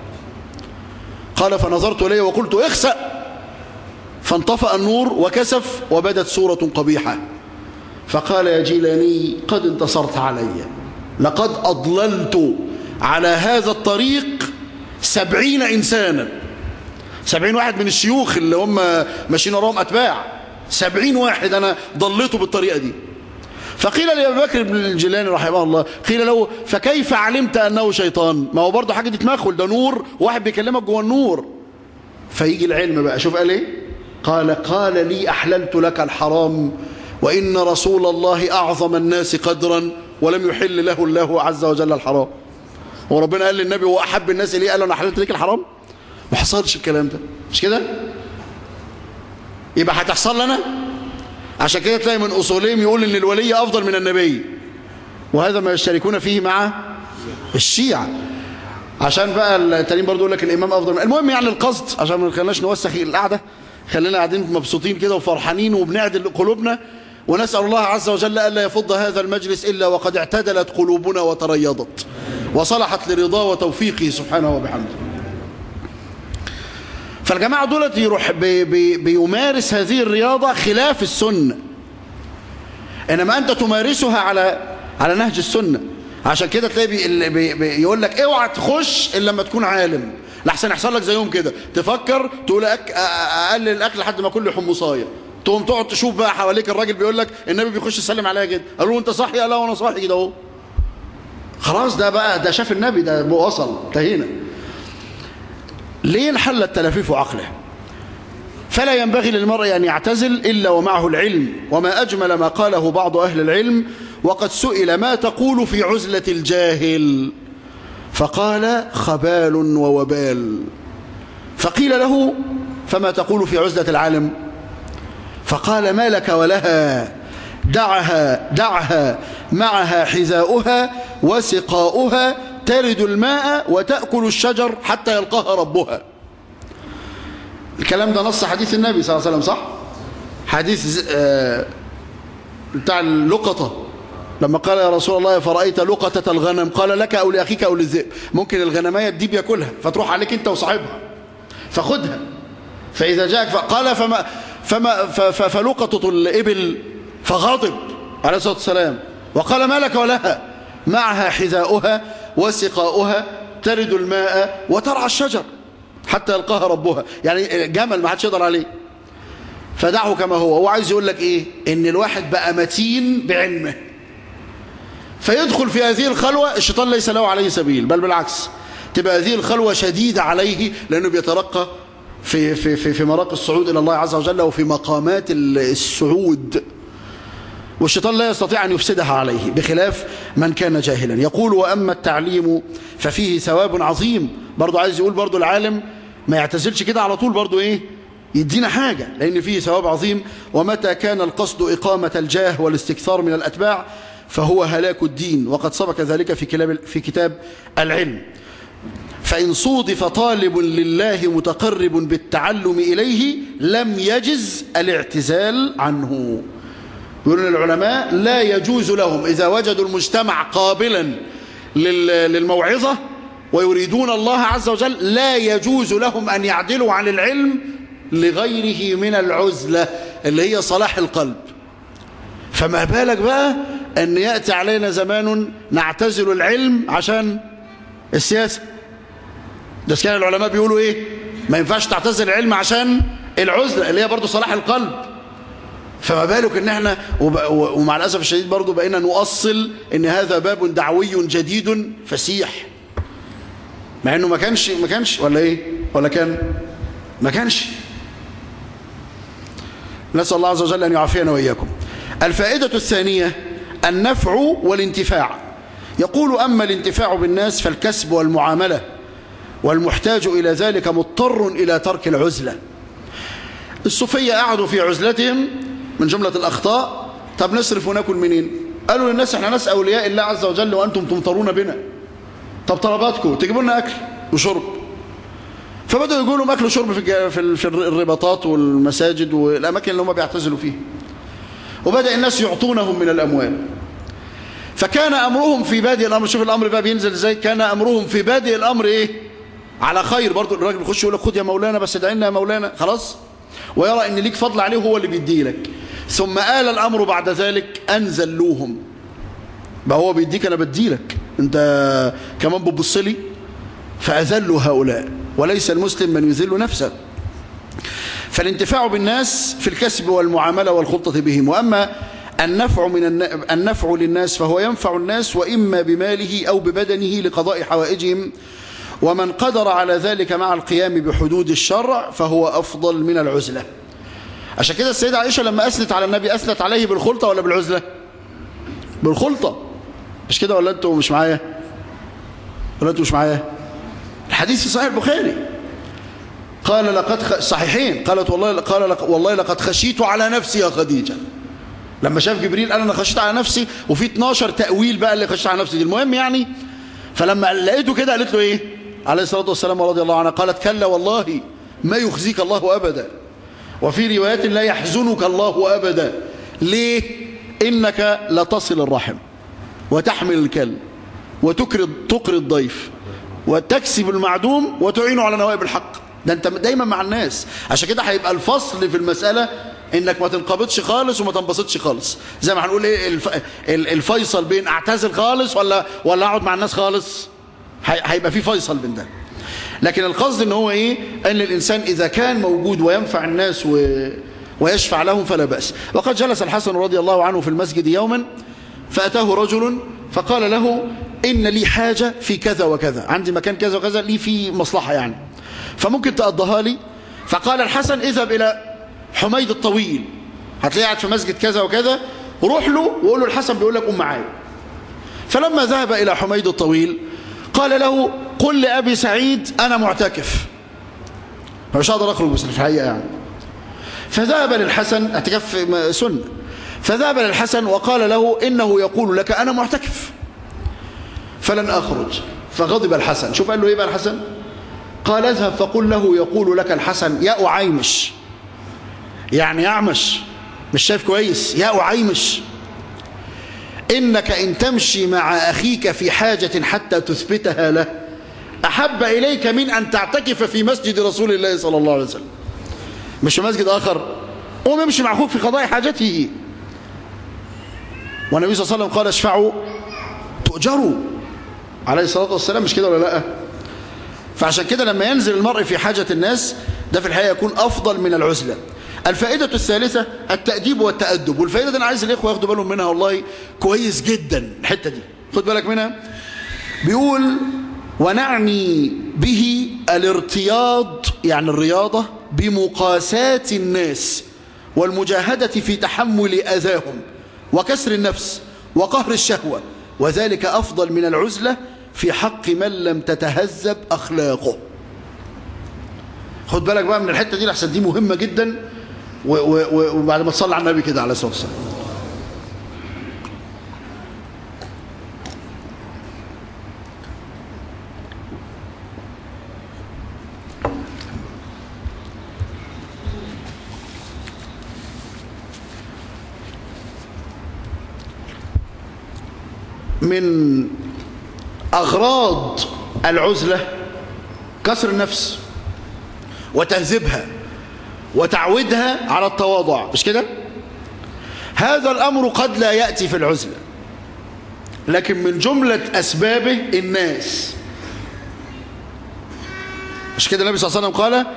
قال فنظرت إليه وقلت اخسأ فانطفأ النور وكسف وبدت صورة قبيحة فقال يا جيلاني قد انتصرت علي لقد أضللت على هذا الطريق سبعين إنسانا سبعين واحد من الشيوخ اللي هم ماشيين وراهم أتباع سبعين واحد أنا ضليته بالطريقة دي فقيل لأبي بكر بن الجيلاني رحمه الله قيل له فكيف علمت أنه شيطان ما هو برضه حاجة تتمخل ده نور واحد بيكلمك جوه النور فيجي العلم بقى شوف قال ايه قال قال لي أحللت لك الحرام وإن رسول الله أعظم الناس قدرا ولم يحل له الله عز وجل الحرام وربنا قال للنبي هو أحب الناس إليه قال له أنا حللت لك الحرام ما حصلش الكلام ده مش كده يبقى هتحصل لنا عشان كده تلاقي من أصولهم يقول إن الولي أفضل من النبي وهذا ما يشتركون فيه مع الشيعة عشان بقى التانيين برضو يقول لك الإمام أفضل من المهم يعني القصد عشان ما نخلناش نوسخ القعدة خلينا قاعدين مبسوطين كده وفرحانين وبنعدل قلوبنا ونسأل الله عز وجل ألا يفض هذا المجلس إلا وقد اعتدلت قلوبنا وتريضت وصلحت لرضاه وتوفيقه سبحانه وبحمده فالجماعة دولت يروح بي بي بيمارس هذه الرياضة خلاف السنة إنما أنت تمارسها على على نهج السنة عشان كده تلاقي بي بي بي يقول لك اوعى تخش إلا لما تكون عالم لحسن يحصل لك زيهم كده تفكر تقول أك أقلل الأكل لحد ما كل حمصاية تقوم تقعد تشوف بقى حواليك الراجل بيقول لك النبي بيخش يسلم عليا كده قالوا له انت صاحي لا وانا صاحي كده اهو خلاص ده بقى ده شاف النبي ده وصل انتهينا ليه انحل التلفيف عقله فلا ينبغي للمرء أن يعتزل إلا ومعه العلم وما أجمل ما قاله بعض أهل العلم وقد سئل ما تقول في عزلة الجاهل فقال خبال ووبال فقيل له فما تقول في عزلة العالم فقال ما لك ولها دعها دعها معها حذاؤها وسقاؤها ترد الماء وتأكل الشجر حتى يلقاها ربها الكلام ده نص حديث النبي صلى الله عليه وسلم صح حديث آه بتاع اللقطة لما قال يا رسول الله فرأيت لقطة الغنم قال لك أو لأخيك أو للذئب ممكن الغنمية الديب يأكلها فتروح عليك أنت وصاحبها فخدها فإذا جاءك فقال فما فما فلقطة الإبل فغضب عليه الصلاة والسلام وقال ما لك ولها معها حذاؤها وسقاؤها ترد الماء وترعى الشجر حتى يلقاها ربها يعني جمل ما حدش يقدر عليه فدعه كما هو هو عايز يقول لك ايه ان الواحد بقى متين بعلمه فيدخل في هذه الخلوة الشيطان ليس له عليه سبيل بل بالعكس تبقى هذه الخلوة شديدة عليه لأنه بيترقى في, في, في, في مراق الصعود إلى الله عز وجل وفي مقامات السعود والشيطان لا يستطيع أن يفسدها عليه بخلاف من كان جاهلا يقول وأما التعليم ففيه ثواب عظيم برضو عايز يقول برضو العالم ما يعتزلش كده على طول برضو إيه يدينا حاجة لأن فيه ثواب عظيم ومتى كان القصد إقامة الجاه والاستكثار من الأتباع فهو هلاك الدين وقد سبق ذلك في كتاب, في كتاب العلم فإن صودف طالب لله متقرب بالتعلم إليه لم يجز الاعتزال عنه يقولون العلماء لا يجوز لهم إذا وجدوا المجتمع قابلا للموعظة ويريدون الله عز وجل لا يجوز لهم أن يعدلوا عن العلم لغيره من العزلة اللي هي صلاح القلب فما بالك بقى أن يأتي علينا زمان نعتزل العلم عشان السياسة ده كان العلماء بيقولوا إيه ما ينفعش تعتزل العلم عشان العزلة اللي هي برضو صلاح القلب فما بالك ان احنا ومع الاسف الشديد برضو بقينا نؤصل ان هذا باب دعوي جديد فسيح مع انه ما كانش ما كانش ولا ايه ولا كان ما كانش نسال الله عز وجل ان يعافينا واياكم الفائده الثانيه النفع والانتفاع يقول اما الانتفاع بالناس فالكسب والمعامله والمحتاج الى ذلك مضطر الى ترك العزله الصوفيه قعدوا في عزلتهم من جملة الأخطاء طب نصرف وناكل منين قالوا للناس احنا ناس أولياء الله عز وجل وأنتم تمطرون بنا طب طلباتكم تجيبوا لنا أكل وشرب فبدأوا يقولوا أكل وشرب في في الرباطات والمساجد والأماكن اللي هم بيعتزلوا فيها وبدأ الناس يعطونهم من الأموال فكان أمرهم في بادئ الأمر شوف الأمر بقى بينزل ازاي كان أمرهم في بادئ الأمر إيه على خير برضو الراجل يخش يقول لك خد يا مولانا بس ادعي لنا يا مولانا خلاص ويرى ان ليك فضل عليه هو اللي بيديه لك ثم آل الأمر بعد ذلك أنزلوهم بقى هو بيديك أنا بديلك أنت كمان بتبص لي فأذلوا هؤلاء وليس المسلم من يذل نفسه فالانتفاع بالناس في الكسب والمعاملة والخلطة بهم وأما النفع من النفع للناس فهو ينفع الناس وإما بماله أو ببدنه لقضاء حوائجهم ومن قدر على ذلك مع القيام بحدود الشرع فهو أفضل من العزلة عشان كده السيدة عائشة لما أثنت على النبي أثنت عليه بالخلطة ولا بالعزلة بالخلطة مش كده ولا أنتوا مش معايا ولا أنتوا مش معايا الحديث في صحيح البخاري قال لقد خ... صحيحين قالت والله قال لق... والله لقد خشيت على نفسي يا خديجة لما شاف جبريل قال انا خشيت على نفسي وفي 12 تأويل بقى اللي خشيت على نفسي دي المهم يعني فلما لقيته كده قالت له ايه عليه الصلاة والسلام رضي الله عنها قالت كلا والله ما يخزيك الله أبدا وفي روايات لا يحزنك الله أبدا ليه إنك لتصل الرحم وتحمل الكلب وتكري تقري الضيف وتكسب المعدوم وتعين على نوائب الحق ده انت دايما مع الناس عشان كده هيبقى الفصل في المسألة انك ما تنقبضش خالص وما تنبسطش خالص زي ما هنقول ايه الف... الفيصل بين اعتزل خالص ولا ولا اقعد مع الناس خالص هيبقى في فيصل بين ده لكن القصد ان هو ايه ان الانسان اذا كان موجود وينفع الناس و... ويشفع لهم فلا بأس وقد جلس الحسن رضي الله عنه في المسجد يوما فأتاه رجل فقال له إن لي حاجة في كذا وكذا عندي مكان كذا وكذا لي في مصلحة يعني فممكن تقضها لي فقال الحسن اذهب إلى حميد الطويل هتلاقيه قاعد في مسجد كذا وكذا روح له وقول له الحسن بيقول لك قوم معايا فلما ذهب إلى حميد الطويل قال له قل لأبي سعيد أنا معتكف مش هقدر أخرج بس في الحقيقة يعني فذهب للحسن اعتكاف سنة فذهب للحسن وقال له إنه يقول لك أنا معتكف فلن أخرج فغضب الحسن شوف قال له إيه بقى الحسن قال اذهب فقل له يقول لك الحسن يا أعيمش يعني أعمش مش شايف كويس يا أعيمش إنك إن تمشي مع أخيك في حاجة حتى تثبتها له أحب إليك من أن تعتكف في مسجد رسول الله صلى الله عليه وسلم مش في مسجد آخر قوم امشي مع أخوك في قضاء حاجته والنبي صلى الله عليه وسلم قال اشفعوا تؤجروا عليه الصلاة والسلام مش كده ولا لا فعشان كده لما ينزل المرء في حاجة الناس ده في الحقيقة يكون أفضل من العزلة الفائدة الثالثة التأديب والتأدب والفائدة دي أنا عايز الإخوة ياخدوا بالهم منها والله كويس جدا الحتة دي خد بالك منها بيقول ونعني به الارتياض يعني الرياضة بمقاساة الناس والمجاهدة في تحمل أذاهم وكسر النفس وقهر الشهوة وذلك أفضل من العزلة في حق من لم تتهذب أخلاقه خد بالك بقى من الحتة دي لحسن دي مهمة جدا وبعد ما تصلي على النبي كده عليه الصلاة والسلام من أغراض العزلة كسر النفس وتهذيبها وتعويدها على التواضع مش كده هذا الأمر قد لا يأتي في العزلة لكن من جملة أسبابه الناس مش كده النبي صلى الله عليه وسلم قال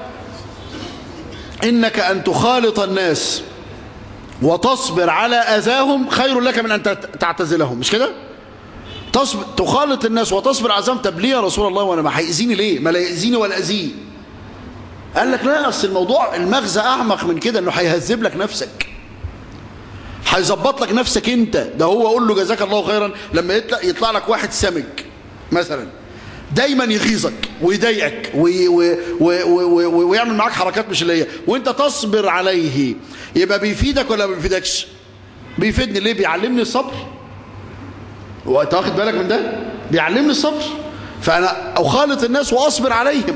إنك أن تخالط الناس وتصبر على أذاهم خير لك من أن تعتزلهم مش كده تصبر تخالط الناس وتصبر على أذاهم طب ليه يا رسول الله وأنا ما هيأذيني ليه ما لا يأذيني ولا أذيه قال لك لا أصل الموضوع المغزى أعمق من كده أنه هيهذب لك نفسك هيظبط لك نفسك انت ده هو قول له جزاك الله خيرا لما يطلع, يطلع لك واحد سمك مثلا دايما يغيظك ويضايقك وي وي وي وي ويعمل معاك حركات مش اللي هي وانت تصبر عليه يبقى بيفيدك ولا ما بيفيدكش بيفيدني ليه بيعلمني الصبر وانت واخد بالك من ده بيعلمني الصبر فانا اخالط الناس واصبر عليهم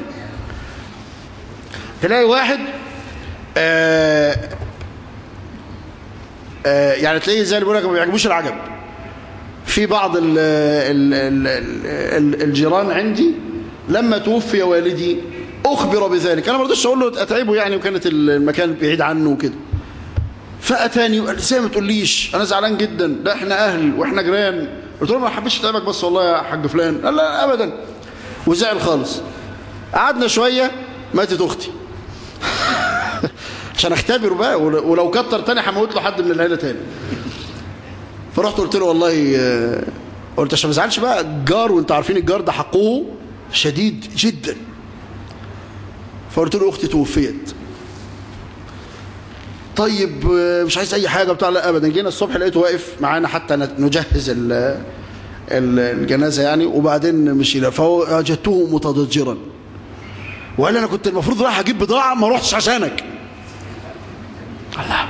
تلاقي واحد آه آه يعني تلاقيه زي اللي بيقول لك ما بيعجبوش العجب في بعض ال ال ال ال الجيران عندي لما توفي والدي أخبر بذلك أنا ما رضيتش أقول له أتعبه يعني وكانت المكان بعيد عنه وكده فأتاني وقال ازاي ما تقوليش أنا زعلان جدا ده إحنا أهل وإحنا جيران قلت له ما حبيتش أتعبك بس والله يا حاج فلان قال لا أبدا وزعل خالص قعدنا شوية ماتت أختي عشان اختبره بقى ولو كتر تاني هموت له حد من العيله تاني فرحت قلت له والله قلت عشان ما ازعلش بقى الجار وانت عارفين الجار ده حقه شديد جدا فقلت له اختي توفيت طيب مش عايز اي حاجه بتاع لا ابدا جينا الصبح لقيته واقف معانا حتى نجهز الجنازه يعني وبعدين مشينا فوجدته متضجرا وقال لي انا كنت المفروض رايح اجيب بضاعه ما رحتش عشانك الله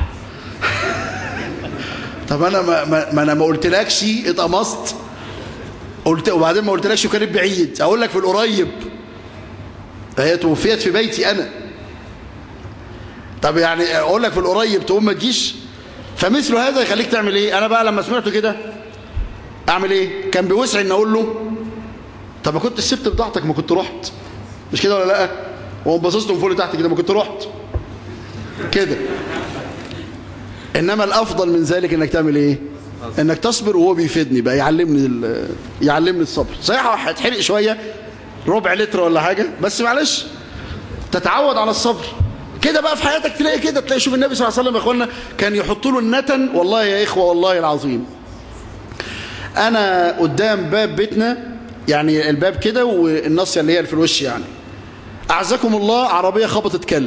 طب انا ما, ما, ما انا ما قلتلكش اتقمصت قلت وبعدين ما قلتلكش وكانت بعيد اقول لك في القريب هي توفيت في بيتي انا طب يعني اقول لك في القريب تقوم ما تجيش فمثل هذا يخليك تعمل ايه انا بقى لما سمعته كده اعمل ايه كان بيوسع ان اقول له طب ما كنت سبت بضاعتك ما كنت رحت مش كده ولا لا وهم باصص له من فوق لتحت كده ما كنت رحت كده انما الافضل من ذلك انك تعمل ايه انك تصبر وهو بيفيدني بقى يعلمني يعلمني الصبر صحيح هتحرق شويه ربع لتر ولا حاجه بس معلش تتعود على الصبر كده بقى في حياتك تلاقي كده تلاقي شوف النبي صلى الله عليه وسلم يا اخوانا كان يحط له النتن والله يا اخوه والله العظيم انا قدام باب بيتنا يعني الباب كده والنصيه اللي هي في الوش يعني اعزكم الله عربيه خبطت كلب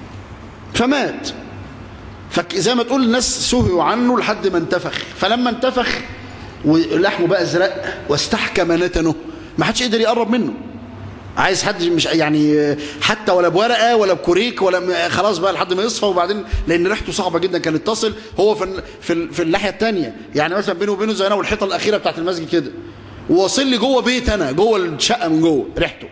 فمات فزي ما تقول الناس سهوا عنه لحد ما انتفخ فلما انتفخ ولحمه بقى ازرق واستحكم نتنه ما حدش قدر يقرب منه عايز حد مش يعني حتى ولا بورقه ولا بكوريك ولا خلاص بقى لحد ما يصفى وبعدين لان ريحته صعبه جدا كانت تصل هو في في, في الناحيه الثانيه يعني مثلا بينه وبينه زي انا والحيطه الاخيره بتاعت المسجد كده وواصل لي جوه بيت انا جوه الشقه من جوه ريحته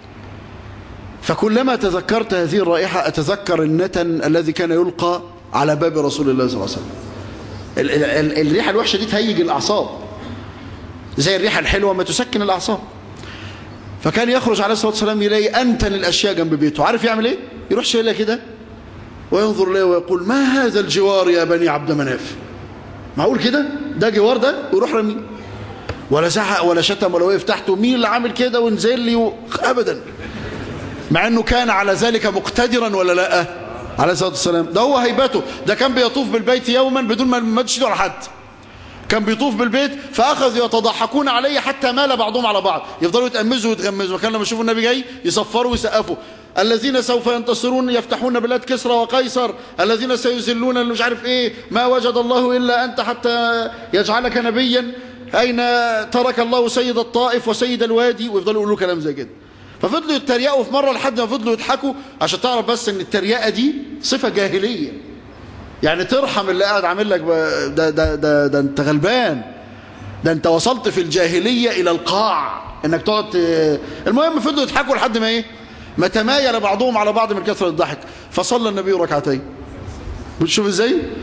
فكلما تذكرت هذه الرائحه اتذكر النتن الذي كان يلقى على باب رسول الله صلى الله عليه وسلم ال ال ال الريحة الوحشة دي تهيج الأعصاب زي الريحة الحلوة ما تسكن الأعصاب فكان يخرج عليه الصلاة والسلام يلاقي أنتن الأشياء جنب بيته عارف يعمل إيه؟ يروح شايلها كده وينظر إليه ويقول ما هذا الجوار يا بني عبد مناف معقول كده؟ ده جوار ده ويروح رميه ولا زعق ولا شتم ولا وقف تحته مين اللي عامل كده ونزل لي و... أبدا مع أنه كان على ذلك مقتدرا ولا لأ عليه الصلاة والسلام ده هو هيبته ده كان بيطوف بالبيت يوما بدون ما مدش على حد كان بيطوف بالبيت فأخذوا يتضحكون عليه حتى مال بعضهم على بعض يفضلوا يتأمزوا ويتغمزوا وكان لما يشوفوا النبي جاي يصفروا ويسقفوا الذين سوف ينتصرون يفتحون بلاد كسرى وقيصر الذين سيذلون مش عارف ايه ما وجد الله إلا أنت حتى يجعلك نبيا أين ترك الله سيد الطائف وسيد الوادي ويفضلوا يقولوا كلام زي كده ففضلوا يتريقوا في مرة لحد ما فضلوا يضحكوا عشان تعرف بس ان التريقة دي صفة جاهلية يعني ترحم اللي قاعد عامل لك ده, ده, ده, ده انت غلبان ده انت وصلت في الجاهلية الى القاع انك تقعد المهم فضلوا يضحكوا لحد ما ايه ما تمايل بعضهم على بعض من كثرة الضحك فصلى النبي ركعتين بتشوف ازاي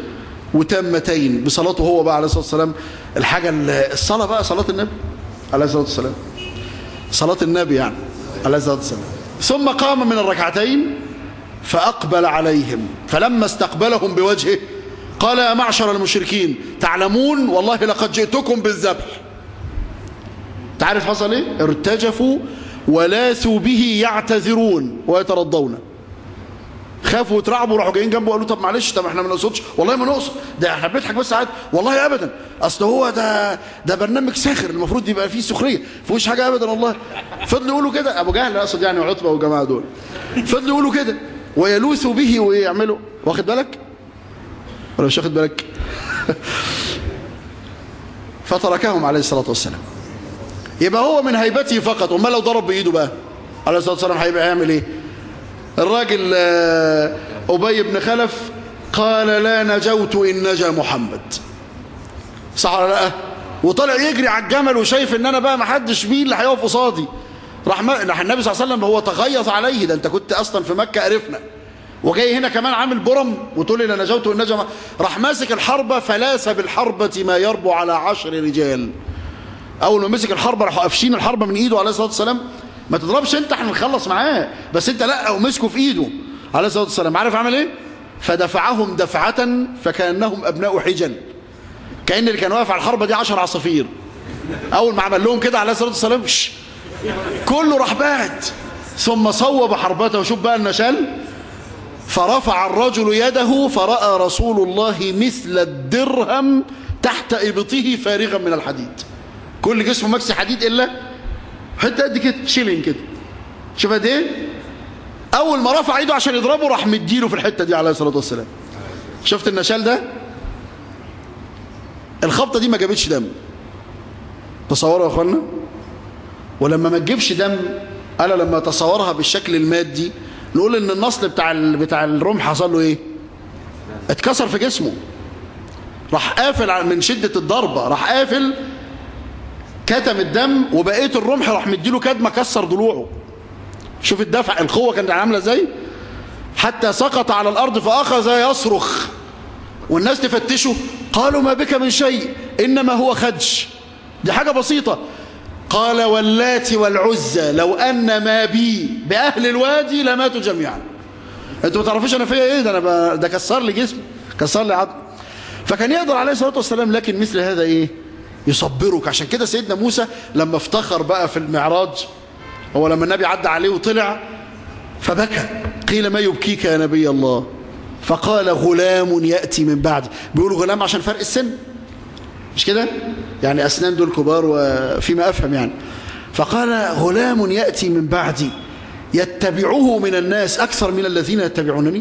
وتامتين بصلاته هو بقى عليه الصلاة والسلام الحاجة الصلاة بقى صلاة النبي عليه الصلاة والسلام صلاة النبي يعني عليه الصلاة والسلام ثم قام من الركعتين فأقبل عليهم فلما استقبلهم بوجهه قال يا معشر المشركين تعلمون والله لقد جئتكم بالذبح تعرف حصل ايه ارتجفوا ولاثوا به يعتذرون ويترضون خافوا وترعبوا راحوا جايين جنبه وقالوا طب معلش طب احنا ما نقصدش والله ما نقصد ده احنا بنضحك بس عادي والله ابدا اصل هو ده ده برنامج ساخر المفروض يبقى فيه سخريه فيهوش حاجه ابدا والله فضلوا يقولوا كده ابو جهل اقصد يعني وعتبه والجماعه دول فضلوا يقولوا كده ويلوثوا به ويعملوا واخد بالك ولا مش واخد بالك فتركهم عليه الصلاه والسلام يبقى هو من هيبته فقط امال لو ضرب بايده بقى عليه الصلاه والسلام هيبقى يعمل ايه الراجل أبي بن خلف قال لا نجوت إن نجا محمد صح ولا لا وطلع يجري على الجمل وشايف ان انا بقى ما حدش مين اللي هيقف قصادي راح النبي صلى الله عليه وسلم هو تغيظ عليه ده انت كنت اصلا في مكه عرفنا وجاي هنا كمان عامل برم وتقول لي لا نجوت ان نجا راح ماسك الحربه فلاس بالحربه ما يربو على عشر رجال اول ما مسك الحربه راحوا قافشين الحربه من ايده عليه الصلاه والسلام ما تضربش انت احنا نخلص معاه بس انت لا ومسكه في ايده عليه الصلاه والسلام عارف عمل ايه فدفعهم دفعه فكانهم ابناء حجل كان اللي كان واقف على الحربه دي 10 عصافير اول ما عمل لهم كده عليه الصلاه والسلام كله راح بعد ثم صوب حربته وشوف بقى النشال فرفع الرجل يده فراى رسول الله مثل الدرهم تحت ابطه فارغا من الحديد كل جسمه مكسي حديد الا حته قد كده شيلين كده شوف قد ايه اول ما رفع ايده عشان يضربه راح مديله في الحته دي عليه الصلاه والسلام شفت النشال ده الخبطه دي ما جابتش دم تصوروا يا اخوانا ولما ما تجيبش دم انا لما اتصورها بالشكل المادي نقول ان النصل بتاع بتاع الرمح حصل له ايه اتكسر في جسمه راح قافل من شده الضربه راح قافل كتم الدم وبقيه الرمح راح مديله كدمه كسر ضلوعه شوف الدفع القوه كانت عامله ازاي حتى سقط على الارض فاخذ يصرخ والناس تفتشه قالوا ما بك من شيء انما هو خدش دي حاجه بسيطه قال واللات والعزى لو ان ما بي باهل الوادي لماتوا جميعا انتوا ما تعرفوش انا فيا ايه ده انا ب... ده كسر لي جسمي كسر لي عظم فكان يقدر عليه الصلاه والسلام لكن مثل هذا ايه يصبرك عشان كده سيدنا موسى لما افتخر بقى في المعراج هو لما النبي عدى عليه وطلع فبكى قيل ما يبكيك يا نبي الله فقال غلام يأتي من بعدي بيقولوا غلام عشان فرق السن مش كده يعني أسنان دول كبار وفيما أفهم يعني فقال غلام يأتي من بعدي يتبعه من الناس أكثر من الذين يتبعونني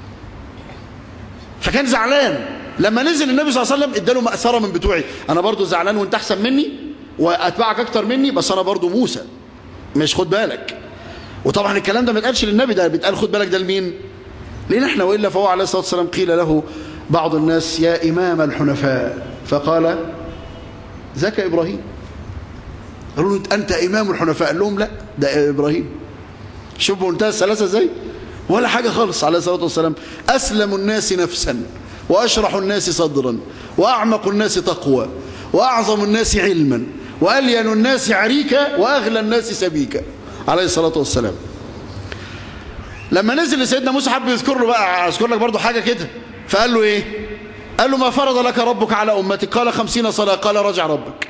فكان زعلان لما نزل النبي صلى الله عليه وسلم اداله مأثرة من بتوعي أنا برضو زعلان وانت أحسن مني وأتبعك أكتر مني بس أنا برضو موسى مش خد بالك وطبعا الكلام ده ما اتقالش للنبي ده بيتقال خد بالك ده لمين لين احنا وإلا فهو عليه الصلاة والسلام قيل له بعض الناس يا إمام الحنفاء فقال ذاك إبراهيم قالوا له أنت إمام الحنفاء قال لهم لا ده إبراهيم شوف منتهى الثلاثة ازاي ولا حاجة خالص عليه الصلاة والسلام أسلم الناس نفسا وأشرح الناس صدرا وأعمق الناس تقوى وأعظم الناس علما وألين الناس عريكا وأغلى الناس سبيكا عليه الصلاة والسلام لما نزل لسيدنا موسى حب يذكر له بقى أذكر لك برضو حاجة كده فقال له إيه قال له ما فرض لك ربك على أمتك قال خمسين صلاة قال رجع ربك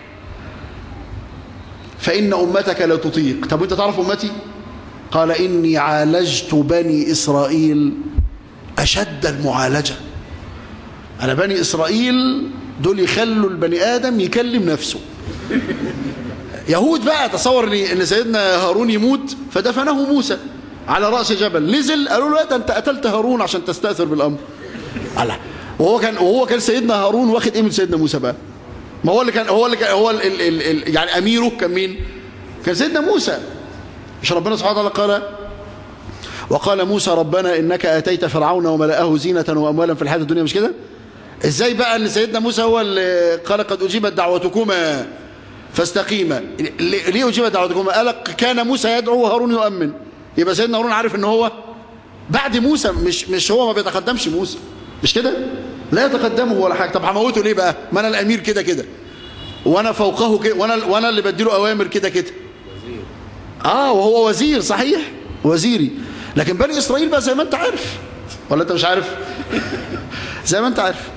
فإن أمتك لا تطيق طب وانت تعرف أمتي قال إني عالجت بني إسرائيل أشد المعالجة أنا بني إسرائيل دول يخلوا البني آدم يكلم نفسه يهود بقى تصور ان سيدنا هارون يموت فدفنه موسى على رأس جبل نزل قالوا له ده انت قتلت هارون عشان تستأثر بالأمر الله وهو كان وهو كان سيدنا هارون واخد ايه من سيدنا موسى بقى ما هو اللي كان هو اللي كان هو ال ال ال ال يعني اميره كان مين كان سيدنا موسى مش ربنا سبحانه وتعالى قال وقال موسى ربنا انك اتيت فرعون وملأه زينة واموالا في الحياة الدنيا مش كده ازاي بقى ان سيدنا موسى هو اللي قال قد اجيبت دعوتكما فاستقيما ليه اجيبت دعوتكما قال كان موسى يدعو وهارون يؤمن يبقى سيدنا هارون عارف ان هو بعد موسى مش مش هو ما بيتقدمش موسى مش كده لا يتقدمه ولا حاجة طب هموته ليه بقى ما أنا الأمير كده كده وأنا فوقه كده وأنا, وأنا اللي بديله أوامر كده كده آه وهو وزير صحيح وزيري لكن بني إسرائيل بقى زي ما أنت عارف ولا أنت مش عارف زي ما أنت عارف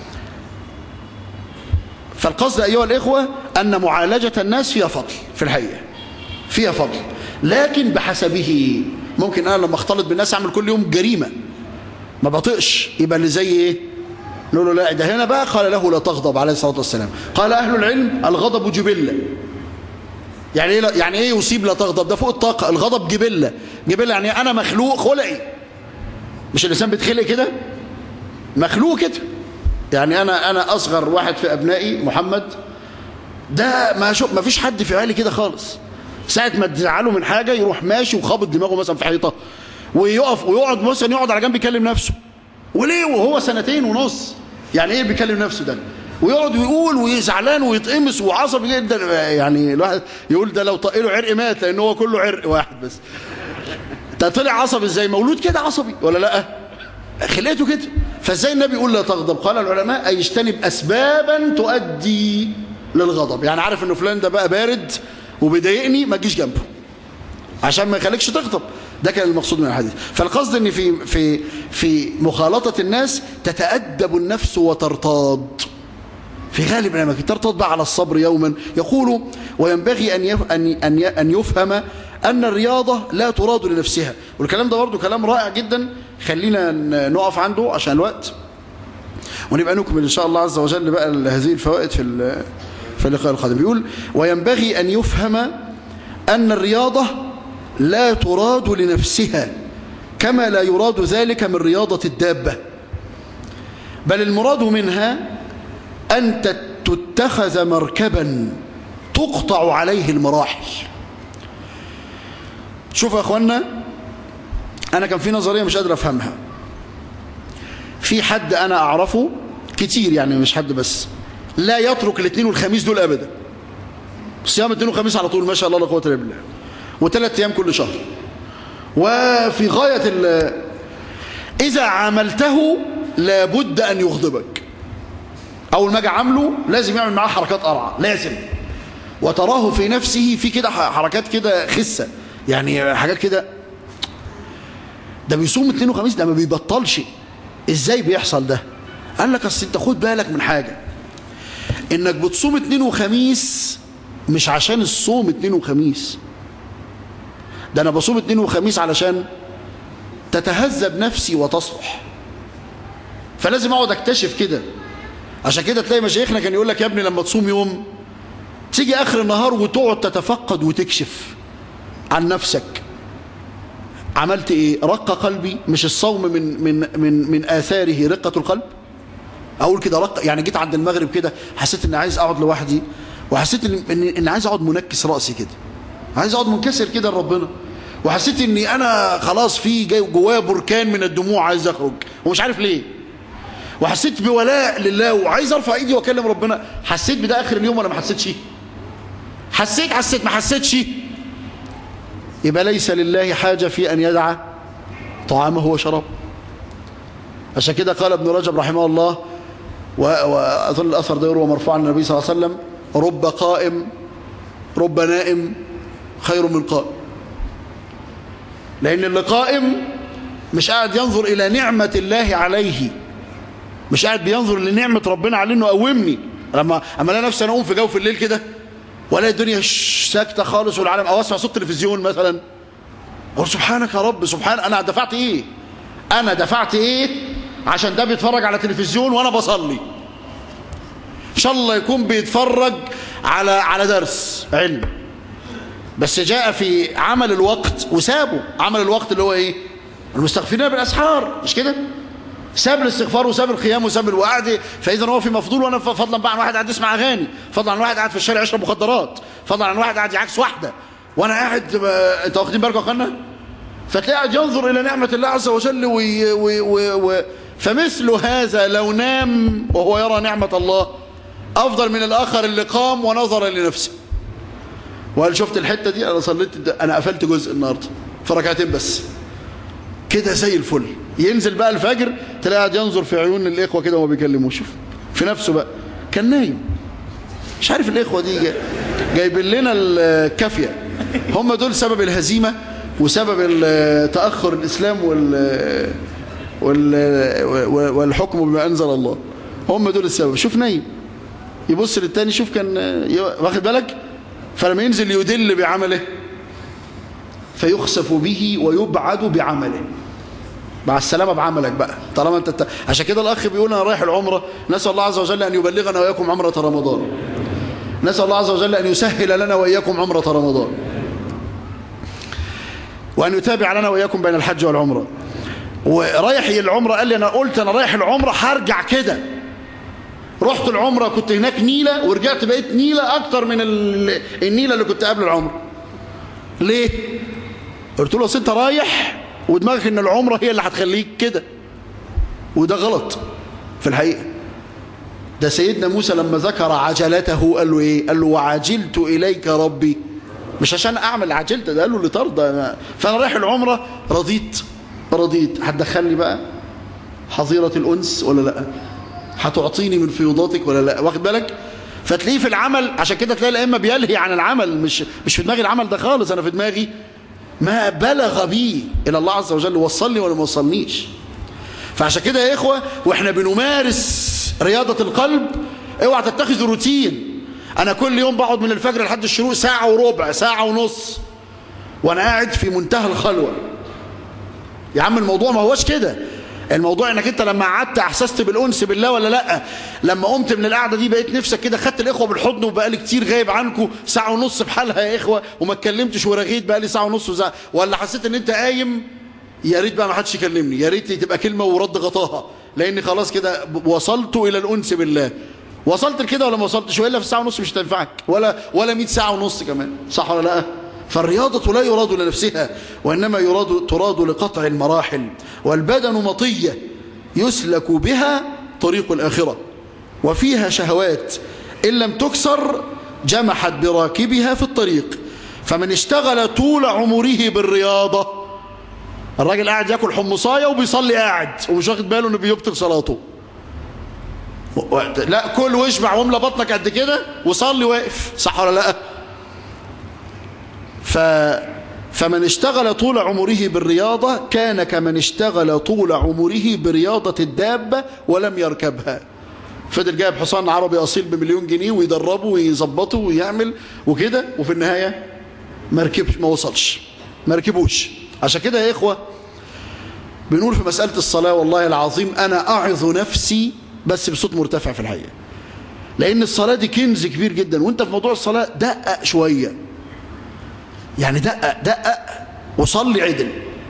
فالقصد أيها الإخوة أن معالجة الناس فيها فضل في الحقيقة فيها فضل لكن بحسبه ممكن أنا لما اختلط بالناس أعمل كل يوم جريمة ما بطئش يبقى اللي زي إيه نقول له لا ده هنا بقى قال له لا تغضب عليه الصلاة والسلام قال أهل العلم الغضب جبلة يعني ايه يعني ايه يصيب لا تغضب ده فوق الطاقة الغضب جبلة جبلة يعني انا مخلوق خلقي مش الانسان بيتخلق كده مخلوق كده يعني انا انا اصغر واحد في ابنائي محمد ده ما شوف ما فيش حد في عيالي كده خالص ساعة ما تزعله من حاجة يروح ماشي وخابط دماغه مثلا في حيطة ويقف ويقعد مثلا يقعد على جنب يكلم نفسه وليه وهو سنتين ونص يعني ايه بيكلم نفسه ده ويقعد ويقول ويزعلان ويتقمص وعصبي جدا يعني الواحد يقول ده لو طقله عرق مات لان هو كله عرق واحد بس ده طلع عصبي ازاي مولود كده عصبي ولا لا خلقته كده فازاي النبي يقول لا تغضب قال العلماء اي يجتنب اسبابا تؤدي للغضب يعني عارف انه فلان ده بقى بارد وبيضايقني ما تجيش جنبه عشان ما يخليكش تغضب ده كان المقصود من الحديث فالقصد ان في في في مخالطه الناس تتادب النفس وترتاض في غالب الأماكن ترتض بقى على الصبر يوما يقول وينبغي أن أن أن يفهم أن الرياضة لا تراد لنفسها والكلام ده برضه كلام رائع جدا خلينا نقف عنده عشان الوقت ونبقى نكمل إن شاء الله عز وجل بقى هذه الفوائد في في اللقاء القادم بيقول وينبغي أن يفهم أن الرياضة لا تراد لنفسها كما لا يراد ذلك من رياضة الدابة بل المراد منها أن تتخذ مركبا تقطع عليه المراحل شوف يا أخوانا أنا كان في نظرية مش قادر أفهمها في حد أنا أعرفه كتير يعني مش حد بس لا يترك الاثنين والخميس دول أبدا صيام الاثنين والخميس على طول ما شاء الله لا قوة إلا بالله وثلاث أيام كل شهر وفي غاية إذا عملته لابد أن يغضبك أول ما اجي عامله لازم يعمل معاه حركات قرعة لازم وتراه في نفسه في كده حركات كده خسة يعني حاجات كده ده بيصوم اثنين وخميس ده ما بيبطلش ازاي بيحصل ده قال لك اصل انت خد بالك من حاجة انك بتصوم اثنين وخميس مش عشان الصوم اثنين وخميس ده انا بصوم اثنين وخميس علشان تتهذب نفسي وتصلح فلازم اقعد اكتشف كده عشان كده تلاقي مشايخنا كان يقول لك يا ابني لما تصوم يوم تيجي اخر النهار وتقعد تتفقد وتكشف عن نفسك عملت ايه رق قلبي مش الصوم من من من من اثاره رقه القلب اقول كده رق يعني جيت عند المغرب كده حسيت اني عايز اقعد لوحدي وحسيت ان ان, إن عايز اقعد منكس راسي كده عايز اقعد منكسر كده لربنا وحسيت اني انا خلاص في جوايا بركان من الدموع عايز اخرج ومش عارف ليه وحسيت بولاء لله وعايز ارفع ايدي واكلم ربنا حسيت بده اخر اليوم ولا ما حسيتش حسيت حسيت ما حسيتش يبقى ليس لله حاجة في أن يدع طعامه وشرابه عشان كده قال ابن رجب رحمه الله وأظن الأثر ده يروى مرفوع عن النبي صلى الله عليه وسلم رب قائم رب نائم خير من قائم لأن اللي قائم مش قاعد ينظر إلى نعمة الله عليه مش قاعد بينظر لنعمة ربنا عليه انه قومني لما اما الاقي نفسي انا اقوم في جو في الليل كده والاقي الدنيا ساكته خالص والعالم او اسمع صوت تلفزيون مثلا اقول سبحانك يا رب سبحان انا دفعت ايه انا دفعت ايه عشان ده بيتفرج على تلفزيون وانا بصلي ان شاء الله يكون بيتفرج على على درس علم بس جاء في عمل الوقت وسابه عمل الوقت اللي هو ايه المستغفرين بالاسحار مش كده ساب الاستغفار وساب القيام وساب الوقعد فاذا هو في مفضول وانا فضلا بقى عن واحد قاعد يسمع اغاني فضلا عن واحد قاعد في الشارع يشرب مخدرات فضلا عن واحد قاعد يعكس واحده وانا قاعد ب... انت واخدين بالكم يا اخوانا فتلاقي قاعد ينظر الى نعمه الله عز وجل وي... وي... وي... وي... فمثل هذا لو نام وهو يرى نعمه الله افضل من الاخر اللي قام ونظر لنفسه وهل شفت الحته دي انا صليت انا قفلت جزء النهارده في ركعتين بس كده زي الفل ينزل بقى الفجر تلاقي قاعد ينظر في عيون الاخوه كده وما بيكلموه شوف في نفسه بقى كان نايم مش عارف الاخوه دي جاي- جايبين لنا الكافيه هم دول سبب الهزيمه وسبب ال- تاخر الاسلام وال وال والحكم بما انزل الله هم دول السبب شوف نايم يبص للتاني شوف كان واخد بالك فلما ينزل يدل بعمله فيخسف به ويبعد بعمله مع السلامة بعملك بقى طالما انت الت... عشان كده الأخ بيقول أنا رايح العمرة نسأل الله عز وجل أن يبلغنا وإياكم عمرة رمضان نسأل الله عز وجل أن يسهل لنا وإياكم عمرة رمضان وأن يتابع لنا وإياكم بين الحج والعمرة ورايح العمرة قال لي أنا قلت أنا رايح العمرة هرجع كده رحت العمرة كنت هناك نيلة ورجعت بقيت نيلة أكتر من ال- النيلة اللي كنت قبل العمرة ليه؟ قلت له أصل أنت رايح ودماغك إن العمرة هي اللي هتخليك كده وده غلط في الحقيقة ده سيدنا موسى لما ذكر عجلته قال له إيه؟ قال له وعجلت إليك ربي مش عشان أعمل عجلت ده قال له لترضى أنا- فأنا رايح العمرة رضيت رضيت هتدخلني بقى حظيرة الأنس ولا لأ هتعطيني من فيوضاتك ولا لا واخد بالك فتلاقيه في العمل عشان كده تلاقي الائمه بيلهي عن العمل مش مش في دماغي العمل ده خالص انا في دماغي ما بلغ بي الى الله عز وجل وصلني ولا ما وصلنيش فعشان كده يا اخوه واحنا بنمارس رياضه القلب اوعى تتخذوا روتين انا كل يوم بقعد من الفجر لحد الشروق ساعه وربع ساعه ونص وانا قاعد في منتهى الخلوه يا عم الموضوع ما هوش كده الموضوع انك انت لما قعدت احسست بالانس بالله ولا لا لما قمت من القعده دي بقيت نفسك كده خدت الاخوه بالحضن وبقالي كتير غايب عنكم ساعه ونص بحالها يا اخوه وما اتكلمتش ورغيت بقالي ساعه ونص وزع... ولا حسيت ان انت قايم يا ريت بقى ما حدش يكلمني يا ريت تبقى كلمه ورد غطاها لاني خلاص كده وصلت الى الانس بالله وصلت لكده ولا ما وصلتش والا في الساعه ونص مش هتنفعك ولا ولا 100 ساعه ونص كمان صح ولا لا فالرياضة لا يراد لنفسها وإنما يراد تراد لقطع المراحل والبدن مطية يسلك بها طريق الآخرة وفيها شهوات إن لم تكسر جمحت براكبها في الطريق فمن اشتغل طول عمره بالرياضة الراجل قاعد ياكل حمصايه وبيصلي قاعد ومش واخد باله انه بيبطل صلاته و- لا كل واشبع واملى بطنك قد كده وصلي واقف صح ولا لا ف فمن اشتغل طول عمره بالرياضة كان كمن اشتغل طول عمره برياضة الدابة ولم يركبها فضل جايب حصان عربي أصيل بمليون جنيه ويدربه ويظبطه ويعمل وكده وفي النهاية ما ركبش ما وصلش ما ركبوش عشان كده يا إخوة بنقول في مسألة الصلاة والله العظيم أنا أعظ نفسي بس بصوت مرتفع في الحقيقة لأن الصلاة دي كنز كبير جدا وانت في موضوع الصلاة دقق شوية يعني دقق دقق وصلي عدل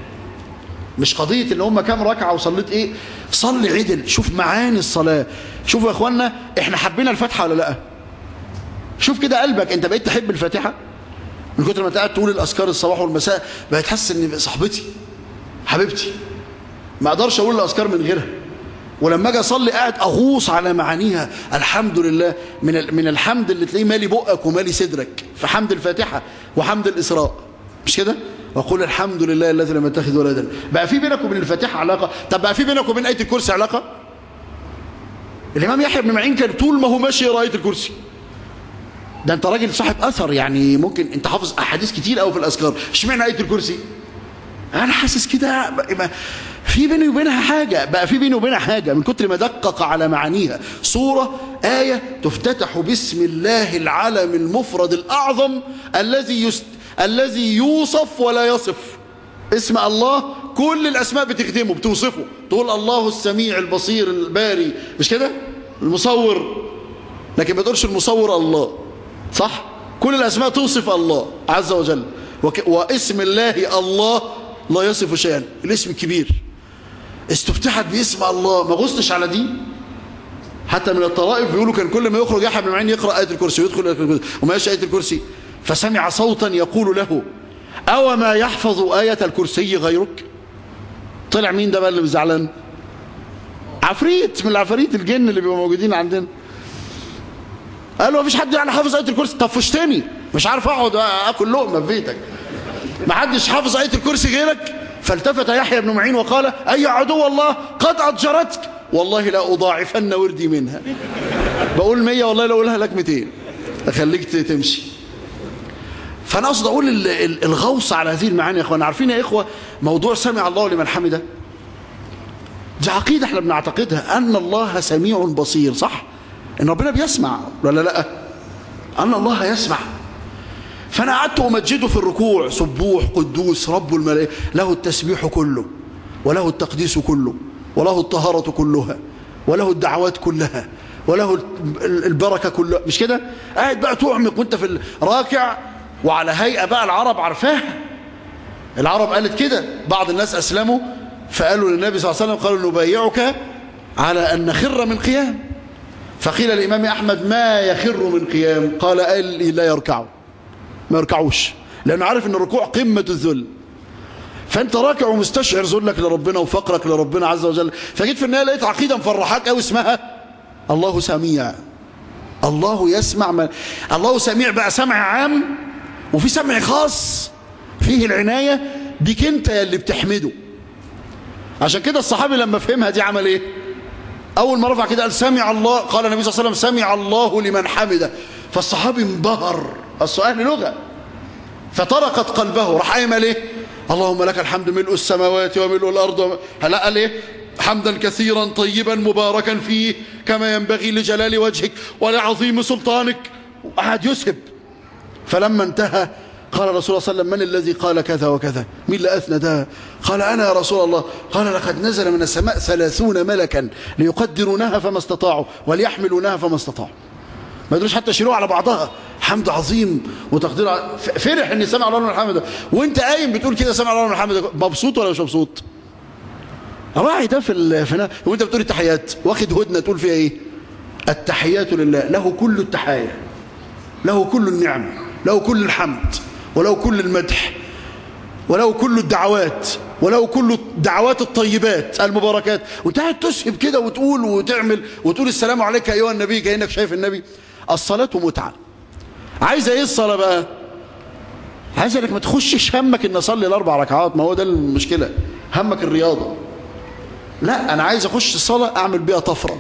مش قضية ان هم كام ركعة وصليت ايه صلي عدل شوف معاني الصلاة شوفوا يا اخوانا احنا حبينا الفاتحة ولا لا شوف كده قلبك انت بقيت تحب الفاتحة من كتر ما انت قاعد تقول الاذكار الصباح والمساء بقيت حاسس ان صاحبتي حبيبتي ما اقدرش اقول الاذكار من غيرها ولما اجي اصلي قاعد اغوص على معانيها الحمد لله من ال- من الحمد اللي تلاقيه مالي بقك ومالي صدرك في حمد الفاتحه وحمد الاسراء مش كده وقول الحمد لله الذي لم يتخذ ولدا بقى في بينك وبين الفاتحه علاقه طب بقى في بينك وبين ايه الكرسي علاقه الامام يحيى بن معين كان طول ما هو ماشي يقرا ايه الكرسي ده انت راجل صاحب اثر يعني ممكن انت حافظ احاديث كتير قوي في الاذكار اشمعنى ايه الكرسي انا حاسس كده بقى- في بيني وبينها حاجة بقى في بيني وبينها حاجة من كتر ما دقق على معانيها صورة آية تفتتح باسم الله العلم المفرد الأعظم الذي يست... الذي يوصف ولا يصف اسم الله كل الأسماء بتخدمه بتوصفه تقول الله السميع البصير الباري مش كده المصور لكن ما تقولش المصور الله صح كل الأسماء توصف الله عز وجل وك... واسم الله الله لا يصف شيئا الاسم الكبير استفتحت باسم الله ما غصتش على دي حتى من الطرائف بيقولوا كان كل ما يخرج يحيى بن معين يقرأ آية الكرسي ويدخل آية الكرسي وما يشاء آية الكرسي فسمع صوتا يقول له أو ما يحفظ آية الكرسي غيرك طلع مين ده بقى اللي زعلان عفريت من العفاريت الجن اللي بيبقوا موجودين عندنا قال له مفيش حد يعني حافظ آية الكرسي طفشتني مش عارف اقعد اكل لقمه في بيتك ما حدش حافظ آية الكرسي غيرك فالتفت يحيى بن معين وقال أي عدو الله قد أضجرتك والله لا أضاعفن وردي منها بقول مية والله لو أقولها لك 200 أخليك تمشي فأنا أقصد أقول الغوص على هذه المعاني يا إخوان عارفين يا إخوة موضوع سمع الله لمن حمده دي عقيدة احنا بنعتقدها أن الله سميع بصير صح إن ربنا بيسمع ولا لا أن الله يسمع فأنا قعدت أمجده في الركوع سبوح قدوس رب الملائكة له التسبيح كله وله التقديس كله وله الطهارة كلها وله الدعوات كلها وله البركة كلها مش كده قاعد بقى تعمق وانت في الراكع وعلى هيئة بقى العرب عارفاها العرب قالت كده بعض الناس أسلموا فقالوا للنبي صلى الله عليه وسلم قالوا نبايعك على أن نخر من قيام فقيل الإمام أحمد ما يخر من قيام قال قال لا يركعوا ما يركعوش لأنه عارف أن الركوع قمة الذل فأنت راكع ومستشعر ذلك لربنا وفقرك لربنا عز وجل فجيت في النهاية لقيت عقيدة مفرحاك أو اسمها الله سميع الله يسمع من الله سميع بقى سمع عام وفي سمع خاص فيه العناية بك انت اللي بتحمده عشان كده الصحابي لما فهمها دي عمل ايه اول ما رفع كده قال سمع الله قال النبي صلى الله عليه وسلم سمع الله لمن حمده فالصحابي انبهر السؤال لغة فطرقت قلبه راح قايم ايه اللهم لك الحمد ملء السماوات وملء الارض هلا قال ايه حمدا كثيرا طيبا مباركا فيه كما ينبغي لجلال وجهك ولعظيم سلطانك وقعد يسهب فلما انتهى قال رسول الله صلى الله عليه وسلم من الذي قال كذا وكذا مين اللي أثنى ده قال أنا يا رسول الله قال لقد نزل من السماء ثلاثون ملكا ليقدرونها فما استطاعوا وليحملونها فما استطاعوا ما يدروش حتى يشيلوها على بعضها حمد عظيم وتقدير فرح ان سمع الله لمن حمده وانت قايم بتقول كده سمع الله لمن حمده مبسوط ولا مش مبسوط راعي ده في الفناء وانت بتقول التحيات واخد هدنه تقول فيها ايه التحيات لله له كل التحايا له كل النعم له كل الحمد وله كل المدح وله كل الدعوات وله كل الدعوات الطيبات المباركات وانت قاعد تسهب كده وتقول وتعمل وتقول السلام عليك ايها النبي كانك شايف النبي الصلاه متعه عايزه ايه الصلاه بقى عايزه انك ما تخشش همك ان اصلي الاربع ركعات ما هو ده المشكله همك الرياضه لا انا عايز اخش الصلاه اعمل بيها طفره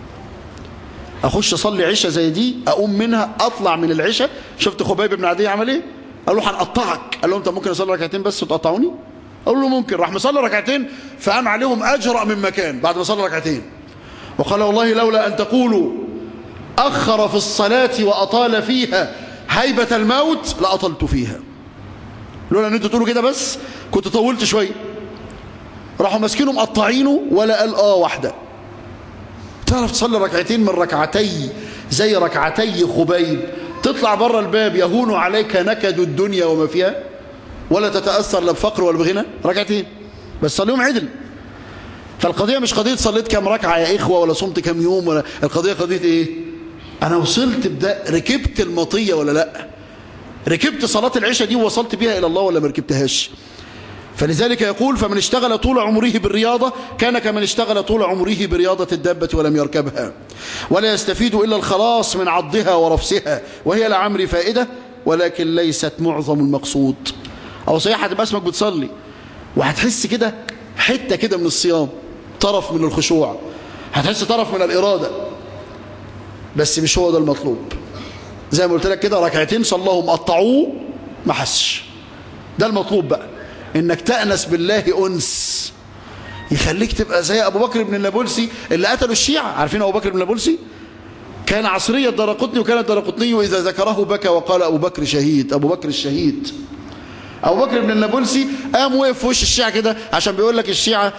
اخش اصلي عشاء زي دي اقوم منها اطلع من العشاء شفت خبيب بن عدي عمل ايه قال له هنقطعك قال له انت ممكن اصلي ركعتين بس وتقطعوني قال له ممكن راح مصلي ركعتين فقام عليهم اجرأ من مكان بعد ما صلى ركعتين وقال والله لولا ان تقولوا اخر في الصلاه واطال فيها هيبه الموت لاطلت فيها لولا ان انتوا تقولوا كده بس كنت طولت شويه راحوا ماسكينه مقطعينه ولا قال اه واحده تعرف تصلي ركعتين من ركعتي زي ركعتي خبيب تطلع بره الباب يهون عليك نكد الدنيا وما فيها ولا تتأثر لا بفقر ولا بغنى ركعتين بس صليهم عدل فالقضية مش قضية صليت كام ركعة يا إخوة ولا صمت كام يوم ولا القضية قضية إيه أنا وصلت بدا ركبت المطية ولا لا ركبت صلاة العشاء دي ووصلت بيها إلى الله ولا ما ركبتهاش فلذلك يقول فمن اشتغل طول عمره بالرياضة كان كمن اشتغل طول عمره برياضة الدابة ولم يركبها ولا يستفيد إلا الخلاص من عضها ورفسها وهي لعمر فائدة ولكن ليست معظم المقصود أو صحيح هتبقى اسمك بتصلي وهتحس كده حتة كده من الصيام طرف من الخشوع هتحس طرف من الإرادة بس مش هو ده المطلوب زي ما قلت لك كده ركعتين صلاهم قطعوه ما حسش ده المطلوب بقى انك تأنس بالله أنس يخليك تبقى زي أبو بكر بن النابلسي اللي قتلوا الشيعة عارفين أبو بكر بن النابلسي كان عصرية درقطني وكان الدرقطني وإذا ذكره بكى وقال أبو بكر شهيد أبو بكر الشهيد أبو بكر بن النابلسي قام وقف في وش الشيعة كده عشان بيقول لك الشيعة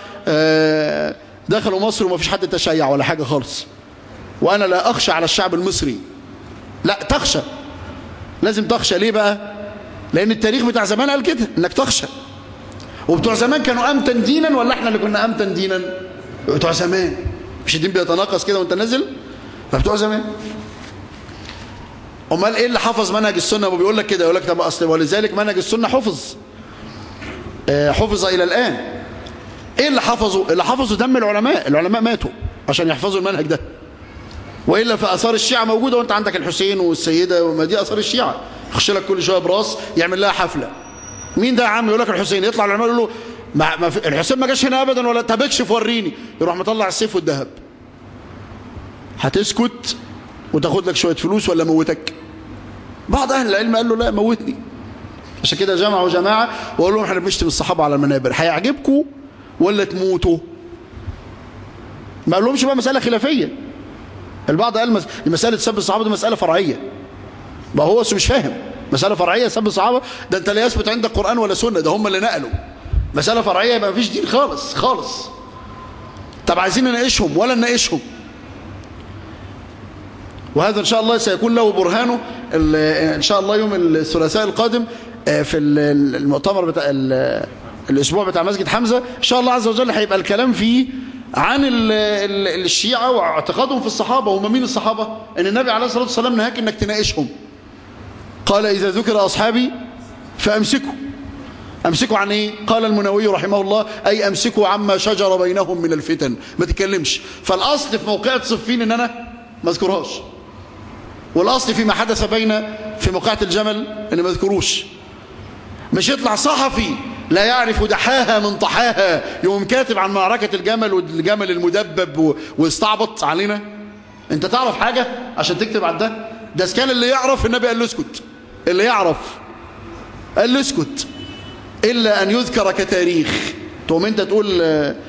دخلوا مصر وما فيش حد تشيع ولا حاجة خالص وأنا لا أخشى على الشعب المصري لا تخشى لازم تخشى ليه بقى لأن التاريخ بتاع زمان قال كده إنك تخشى وبتوع زمان كانوا أمتن دينا ولا احنا اللي كنا أمتن دينا بتوع زمان مش الدين بيتناقص كده وانت نازل فبتوع زمان امال ايه اللي حفظ منهج السنه وبيقول لك كده يقول لك طب اصل ولذلك منهج السنه حفظ آه حفظ الى الان ايه اللي حفظه اللي حفظه دم العلماء العلماء ماتوا عشان يحفظوا المنهج ده والا فاثار الشيعه موجوده وانت عندك الحسين والسيده وما دي اثار الشيعه يخش لك كل شويه براس يعمل لها حفله مين ده يا عم يقول لك الحسين يطلع العلماء يقول له ما ما في الحسين ما جاش هنا ابدا ولا طب اكشف وريني يروح مطلع السيف والذهب هتسكت وتاخد لك شويه فلوس ولا موتك بعض اهل العلم قال له لا موتني عشان كده جمعوا جماعه وقالوا لهم احنا بنشتم الصحابه على المنابر هيعجبكم ولا تموتوا ما قالهمش بقى مساله خلافيه البعض قال مس... مساله سب الصحابه دي مساله فرعيه ما هو مش فاهم مساله فرعيه سب الصحابه ده انت لا يثبت عندك قران ولا سنه ده هم اللي نقلوا مساله فرعيه يبقى مفيش دين خالص خالص طب عايزين نناقشهم ولا نناقشهم وهذا ان شاء الله سيكون له برهانه ان شاء الله يوم الثلاثاء القادم في المؤتمر بتاع الاسبوع بتاع مسجد حمزه ان شاء الله عز وجل هيبقى الكلام فيه عن الشيعة واعتقادهم في الصحابة وهم مين الصحابة ان النبي عليه الصلاة والسلام نهاك انك تناقشهم قال اذا ذكر اصحابي فامسكوا امسكوا عن ايه قال المنووي رحمه الله اي امسكوا عما شجر بينهم من الفتن ما تتكلمش فالاصل في موقعة صفين ان انا ما اذكرهاش والاصل فيما حدث بين في موقعة الجمل ان ما اذكروش مش يطلع صحفي لا يعرف دحاها من طحاها يوم كاتب عن معركة الجمل والجمل المدبب واستعبط علينا انت تعرف حاجة عشان تكتب عن ده ده كان اللي يعرف النبي قال له اسكت اللي يعرف قال له اسكت إلا أن يذكر كتاريخ تقوم انت تقول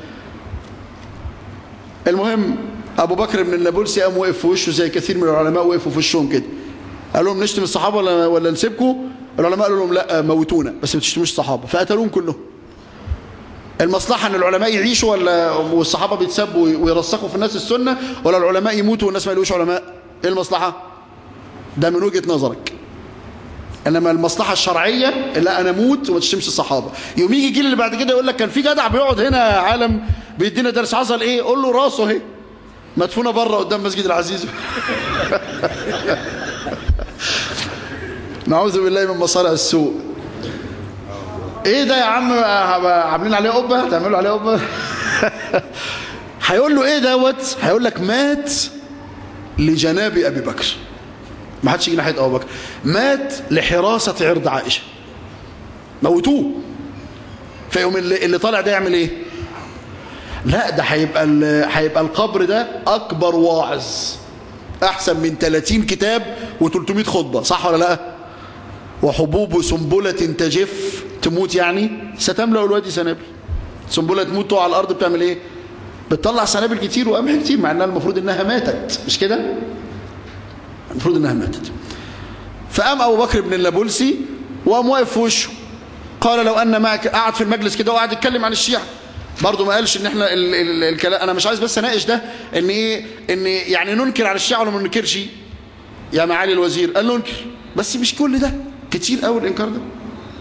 المهم أبو بكر بن النابلسي قام وقف في وشه زي كثير من العلماء وقفوا في وشهم كده قال لهم نشتم الصحابة ولا, ولا نسيبكم العلماء قالوا لهم لا موتونا بس ما تشتموش الصحابة فقتلوهم كلهم المصلحة ان العلماء يعيشوا ولا والصحابة بيتسبوا ويرسخوا في الناس السنة ولا العلماء يموتوا والناس ما يلقوش علماء ايه المصلحة ده من وجهة نظرك انما المصلحة الشرعية لا انا اموت وما تشتمش الصحابة يوم يجي الجيل اللي بعد كده يقول لك كان في جدع بيقعد هنا عالم بيدينا درس حصل ايه قول له راسه اهي مدفونة بره قدام مسجد العزيز نعوذ بالله من مصارع السوء ايه ده يا عم عاملين عليه قبه تعملوا عليه قبه هيقول له ايه دوت هيقول لك مات لجناب ابي بكر ما حدش يجي ناحيه ابو بكر مات لحراسه عرض عائشه موتوه فيقوم اللي, اللي طالع ده يعمل ايه لا ده هيبقى هيبقى القبر ده اكبر واعظ احسن من 30 كتاب و300 خطبه صح ولا لا وحبوب سنبلة تجف تموت يعني ستملأ الوادي سنابل سنبلة تموت على الأرض بتعمل إيه بتطلع سنابل كتير وقمح كتير مع أنها المفروض أنها ماتت مش كده المفروض أنها ماتت فقام أبو بكر بن النابلسي وقام واقف في وشه قال لو أن معك قعد في المجلس كده وقعد يتكلم عن الشيعة برضه ما قالش ان احنا ال ال الكلام انا مش عايز بس اناقش ده ان ايه ان يعني ننكر على الشيعة ولا ما ننكرش يا معالي الوزير قال ننكر بس مش كل ده كتير قوي الانكار ده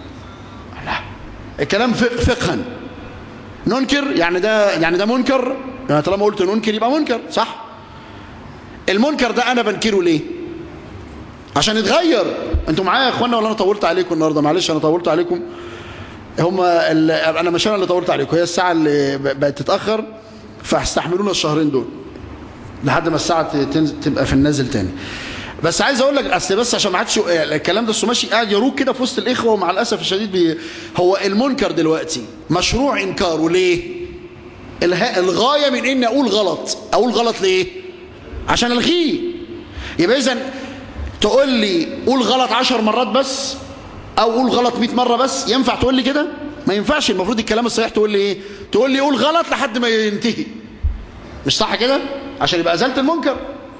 لا الكلام فقها ننكر يعني ده يعني ده منكر يعني طالما قلت ننكر يبقى منكر صح المنكر ده انا بنكره ليه عشان يتغير انتوا معايا يا اخوانا ولا انا طولت عليكم النهارده معلش انا طولت عليكم هم انا مش انا اللي طولت عليكم هي الساعه اللي بقت تتاخر فاستحملونا الشهرين دول لحد ما الساعه تبقى في النازل تاني بس عايز اقول لك اصل بس عشان ما حدش الكلام ده السماشي قاعد يروج كده في وسط الاخوه ومع الاسف الشديد بي هو المنكر دلوقتي مشروع انكاره ليه الغايه من اني اقول غلط اقول غلط ليه عشان الغيه يبقى اذا تقول لي قول غلط عشر مرات بس او قول غلط 100 مره بس ينفع تقول لي كده ما ينفعش المفروض الكلام الصحيح تقول لي ايه تقول لي قول غلط لحد ما ينتهي مش صح كده عشان يبقى ازلت المنكر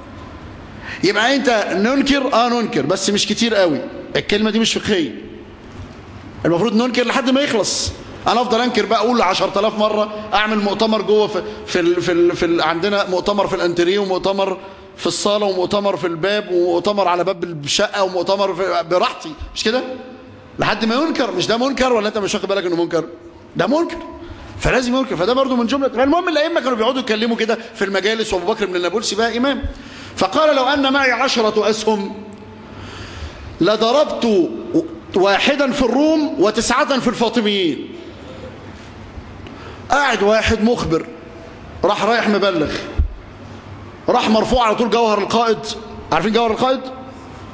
يبقى انت ننكر اه ننكر بس مش كتير قوي الكلمة دي مش فقهية المفروض ننكر لحد ما يخلص انا افضل انكر بقى اقول 10000 مرة اعمل مؤتمر جوه في في ال في, ال في ال عندنا مؤتمر في الانتريه ومؤتمر في الصالة ومؤتمر في الباب ومؤتمر على باب الشقة ومؤتمر في براحتي مش كده لحد ما ينكر مش ده منكر ولا انت مش واخد بالك انه منكر ده منكر فلازم ينكر فده برضو من جملة المهم الائمه كانوا بيقعدوا يتكلموا كده في المجالس وابو بكر بن النابلسي بقى امام فقال لو أن معي عشرة أسهم لضربت واحدا في الروم وتسعة في الفاطميين قاعد واحد مخبر راح رايح مبلغ راح مرفوع على طول جوهر القائد عارفين جوهر القائد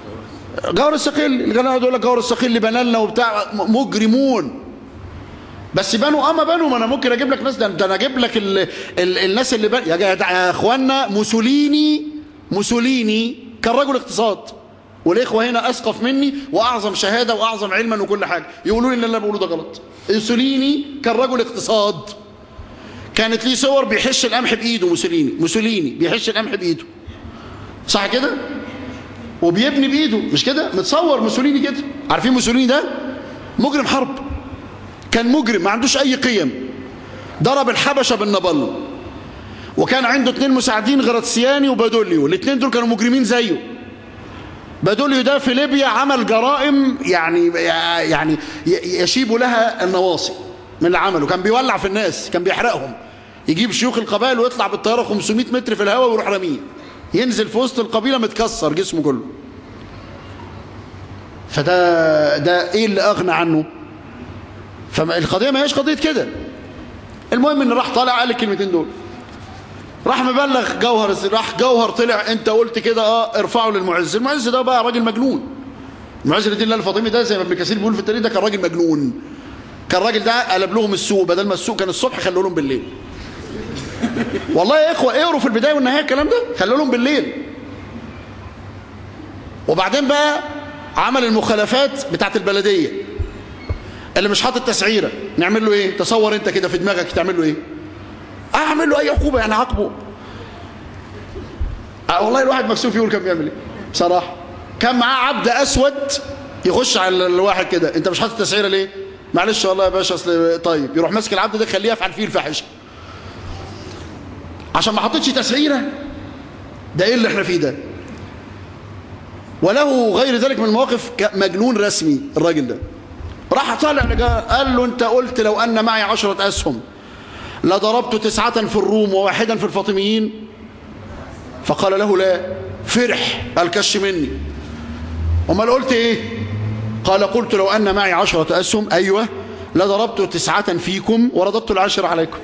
جوهر السقيل اللي كان يقول لك جوهر السقيل اللي بنى لنا وبتاع مجرمون بس بنوا اما بنوا ما انا ممكن اجيب لك ناس ده, ده انا اجيب لك ال ال الناس اللي بن... يا جدع يا اخوانا موسوليني موسوليني كان رجل اقتصاد والاخوه هنا اسقف مني واعظم شهاده واعظم علما وكل حاجه يقولوا لي ان اللي انا بقوله ده غلط موسوليني كان رجل اقتصاد كانت ليه صور بيحش القمح بايده موسوليني موسوليني بيحش القمح بايده صح كده وبيبني بايده مش كده متصور موسوليني كده عارفين موسوليني ده مجرم حرب كان مجرم ما عندوش اي قيم ضرب الحبشه بالنبل وكان عنده اثنين مساعدين غراتسياني وبادوليو الاثنين دول كانوا مجرمين زيه بادوليو ده في ليبيا عمل جرائم يعني يعني يشيب لها النواصي من اللي عمله كان بيولع في الناس كان بيحرقهم يجيب شيوخ القبائل ويطلع بالطياره 500 متر في الهواء ويروح راميه ينزل في وسط القبيله متكسر جسمه كله فده ده ايه اللي اغنى عنه فالقضيه ما هيش قضيه كده المهم ان راح طالع قال الكلمتين دول راح مبلغ جوهر راح جوهر طلع انت قلت كده اه ارفعه للمعز المعز ده بقى راجل مجنون المعز الدين الله الفاطمي ده زي ما ابن كثير بيقول في التاريخ ده كان راجل مجنون كان الراجل ده قلب لهم السوق بدل ما السوق كان الصبح خلوا لهم بالليل والله يا اخوه اقروا في البدايه والنهايه الكلام ده خلوا لهم بالليل وبعدين بقى عمل المخالفات بتاعت البلديه اللي مش حاطط تسعيره نعمل له ايه تصور انت كده في دماغك تعمل له ايه اعمل له اي عقوبه يعني عاقبه أه والله الواحد مكسوف يقول كان بيعمل ايه بصراحه كان معاه عبد اسود يخش على الواحد كده انت مش حاطط تسعيره ليه معلش والله يا باشا اصل طيب يروح ماسك العبد ده يخليه يفعل فيه الفاحشه عشان ما حطيتش تسعيره ده ايه اللي احنا فيه ده وله غير ذلك من المواقف مجنون رسمي الراجل ده راح طالع قال له انت قلت لو ان معي عشرة اسهم لضربت تسعة في الروم وواحدا في الفاطميين فقال له لا فرح الكش مني امال قلت ايه قال قلت لو ان معي عشرة اسهم ايوه لضربت تسعة فيكم ورددت العشر عليكم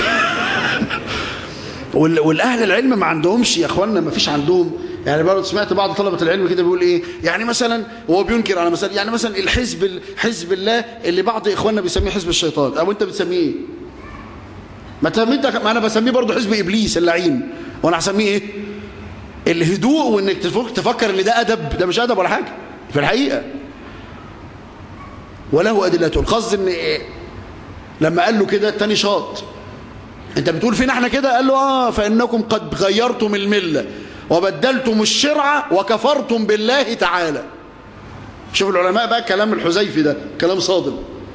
والاهل العلم ما عندهمش يا اخوانا ما فيش عندهم يعني برضه سمعت بعض طلبة العلم كده بيقول ايه يعني مثلا وهو بينكر على مثلا يعني مثلا الحزب حزب الله اللي بعض اخواننا بيسميه حزب الشيطان او انت بتسميه ايه ما انت ما انا بسميه برضه حزب ابليس اللعين وانا هسميه ايه الهدوء وانك تفكر ان ده ادب ده مش ادب ولا حاجه في الحقيقه وله ادلته القصد ان إيه؟ لما قال له كده التاني شاط انت بتقول فين احنا كده قال له اه فانكم قد غيرتم المله وبدلتم الشرع وكفرتم بالله تعالى شوف العلماء بقى كلام الحزيفي ده كلام صادم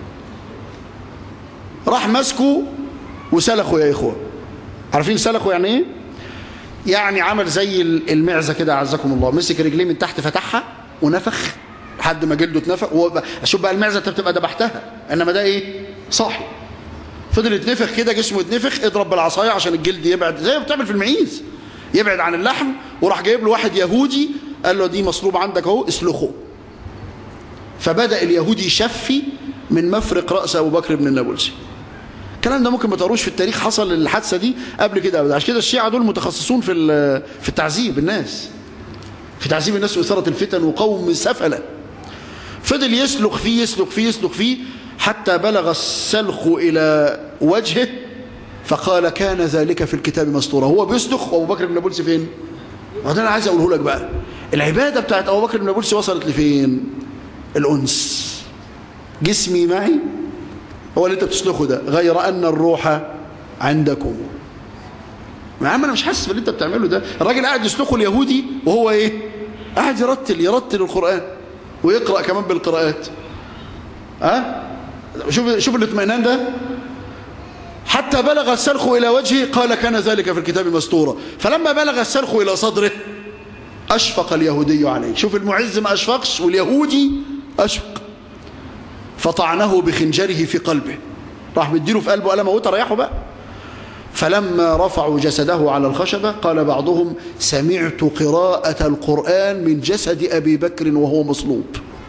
راح مسكه وسلخه يا إخوة عارفين سلخه يعني ايه يعني عمل زي المعزة كده أعزكم الله مسك رجليه من تحت فتحها ونفخ لحد ما جلده اتنفخ شوف بقى المعزة انت بتبقى دبحتها انما ده ايه صاحي فضل يتنفخ كده جسمه يتنفخ اضرب بالعصايه عشان الجلد يبعد زي ما بتعمل في المعيز يبعد عن اللحم وراح جايب له واحد يهودي قال له دي مصلوب عندك اهو اسلخه فبدأ اليهودي يشفي من مفرق رأس أبو بكر بن النابلسي الكلام ده ممكن ما تقروش في التاريخ حصل الحادثة دي قبل كده أبدا عشان كده الشيعة دول متخصصون في في التعذيب الناس في تعذيب الناس وإثارة الفتن وقوم سفلة فضل يسلخ فيه يسلخ فيه يسلخ فيه حتى بلغ السلخ إلى وجهه فقال كان ذلك في الكتاب مسطورا هو بيسلخ وابو بكر بن نابلسي فين وده انا عايز اقوله لك بقى العباده بتاعت ابو بكر بن نابلسي وصلت لفين الانس جسمي معي هو اللي انت بتسلخه ده غير ان الروح عندكم يا عم انا مش حاسس باللي انت بتعمله ده الراجل قاعد يسلخه اليهودي وهو ايه قاعد يرتل يرتل القران ويقرا كمان بالقراءات ها أه؟ شوف شوف الاطمئنان ده حتى بلغ السلخ إلى وجهه قال كان ذلك في الكتاب مسطورا فلما بلغ السلخ إلى صدره أشفق اليهودي عليه شوف المعز ما أشفقش واليهودي أشفق فطعنه بخنجره في قلبه راح مديله في قلبه ألم موت ريحه بقى فلما رفعوا جسده على الخشبة قال بعضهم سمعت قراءة القرآن من جسد أبي بكر وهو مصلوب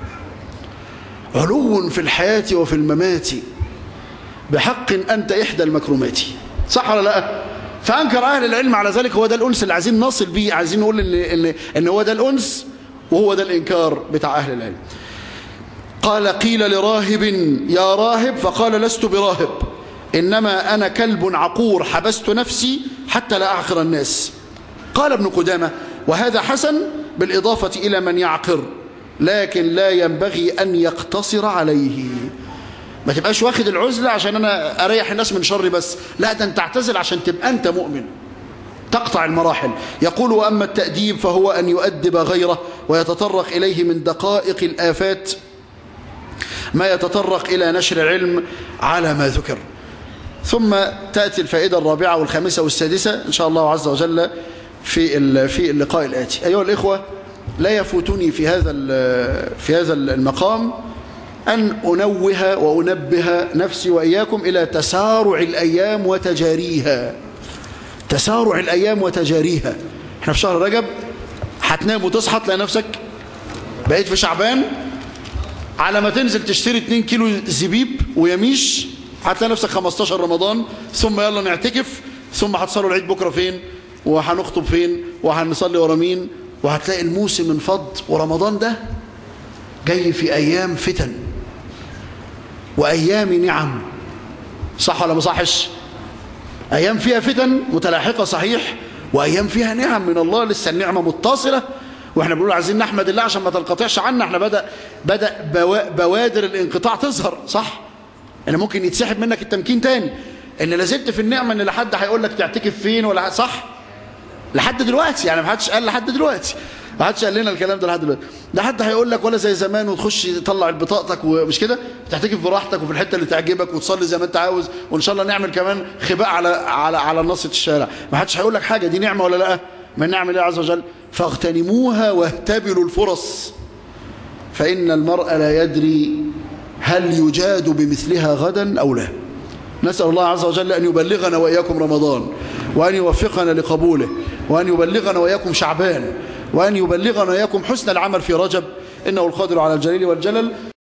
علو في الحياة وفي الممات بحق أنت إحدى المكرمات صح ولا لا فأنكر أهل العلم على ذلك هو ده الأنس اللي عايزين نصل بيه عايزين نقول إن, إن, إن هو ده الأنس وهو ده الإنكار بتاع أهل العلم قال قيل لراهب يا راهب فقال لست براهب إنما أنا كلب عقور حبست نفسي حتى لا أعقر الناس قال ابن قدامة وهذا حسن بالإضافة إلى من يعقر لكن لا ينبغي أن يقتصر عليه ما تبقاش واخد العزلة عشان أنا أريح الناس من شر بس لا ده أنت تعتزل عشان تبقى أنت مؤمن تقطع المراحل يقول وأما التأديب فهو أن يؤدب غيره ويتطرق إليه من دقائق الآفات ما يتطرق إلى نشر العلم على ما ذكر ثم تأتي الفائدة الرابعة والخامسة والسادسة إن شاء الله عز وجل في في اللقاء الآتي أيها الإخوة لا يفوتني في هذا في هذا المقام أن أنوه وأنبه نفسي وإياكم إلى تسارع الأيام وتجاريها تسارع الأيام وتجاريها احنا في شهر رجب هتنام وتصحى تلاقي نفسك بقيت في شعبان على ما تنزل تشتري 2 كيلو زبيب ويميش هتلاقي نفسك 15 رمضان ثم يلا نعتكف ثم هتصلوا العيد بكرة فين وهنخطب فين وهنصلي ورا مين وهتلاقي الموسم انفض ورمضان ده جاي في أيام فتن وأيام نعم صح ولا ما صحش أيام فيها فتن متلاحقة صحيح وأيام فيها نعم من الله لسه النعمة متصلة واحنا بنقول عايزين نحمد الله عشان ما تنقطعش عنا احنا بدأ بدأ بوا بوادر الانقطاع تظهر صح ان ممكن يتسحب منك التمكين تاني ان لازلت في النعمة ان لحد هيقول لك تعتكف فين ولا صح لحد دلوقتي يعني ما حدش قال لحد دلوقتي ما حدش قال لنا الكلام ده لحد دلوقتي ده حد هيقول لك ولا زي زمان وتخش تطلع بطاقتك ومش كده تعتكف براحتك وفي الحته اللي تعجبك وتصلي زي ما انت عاوز وان شاء الله نعمل كمان خباء على على على نصة الشارع ما حدش هيقول لك حاجه دي نعمه ولا لا من نعم الله عز وجل فاغتنموها واهتبلوا الفرص فإن المرء لا يدري هل يجاد بمثلها غدا أو لا نسأل الله عز وجل أن يبلغنا وإياكم رمضان وأن يوفقنا لقبوله وأن يبلغنا وإياكم شعبان وأن يبلغنا وإياكم حسن العمل في رجب إنه القادر على الجليل والجلل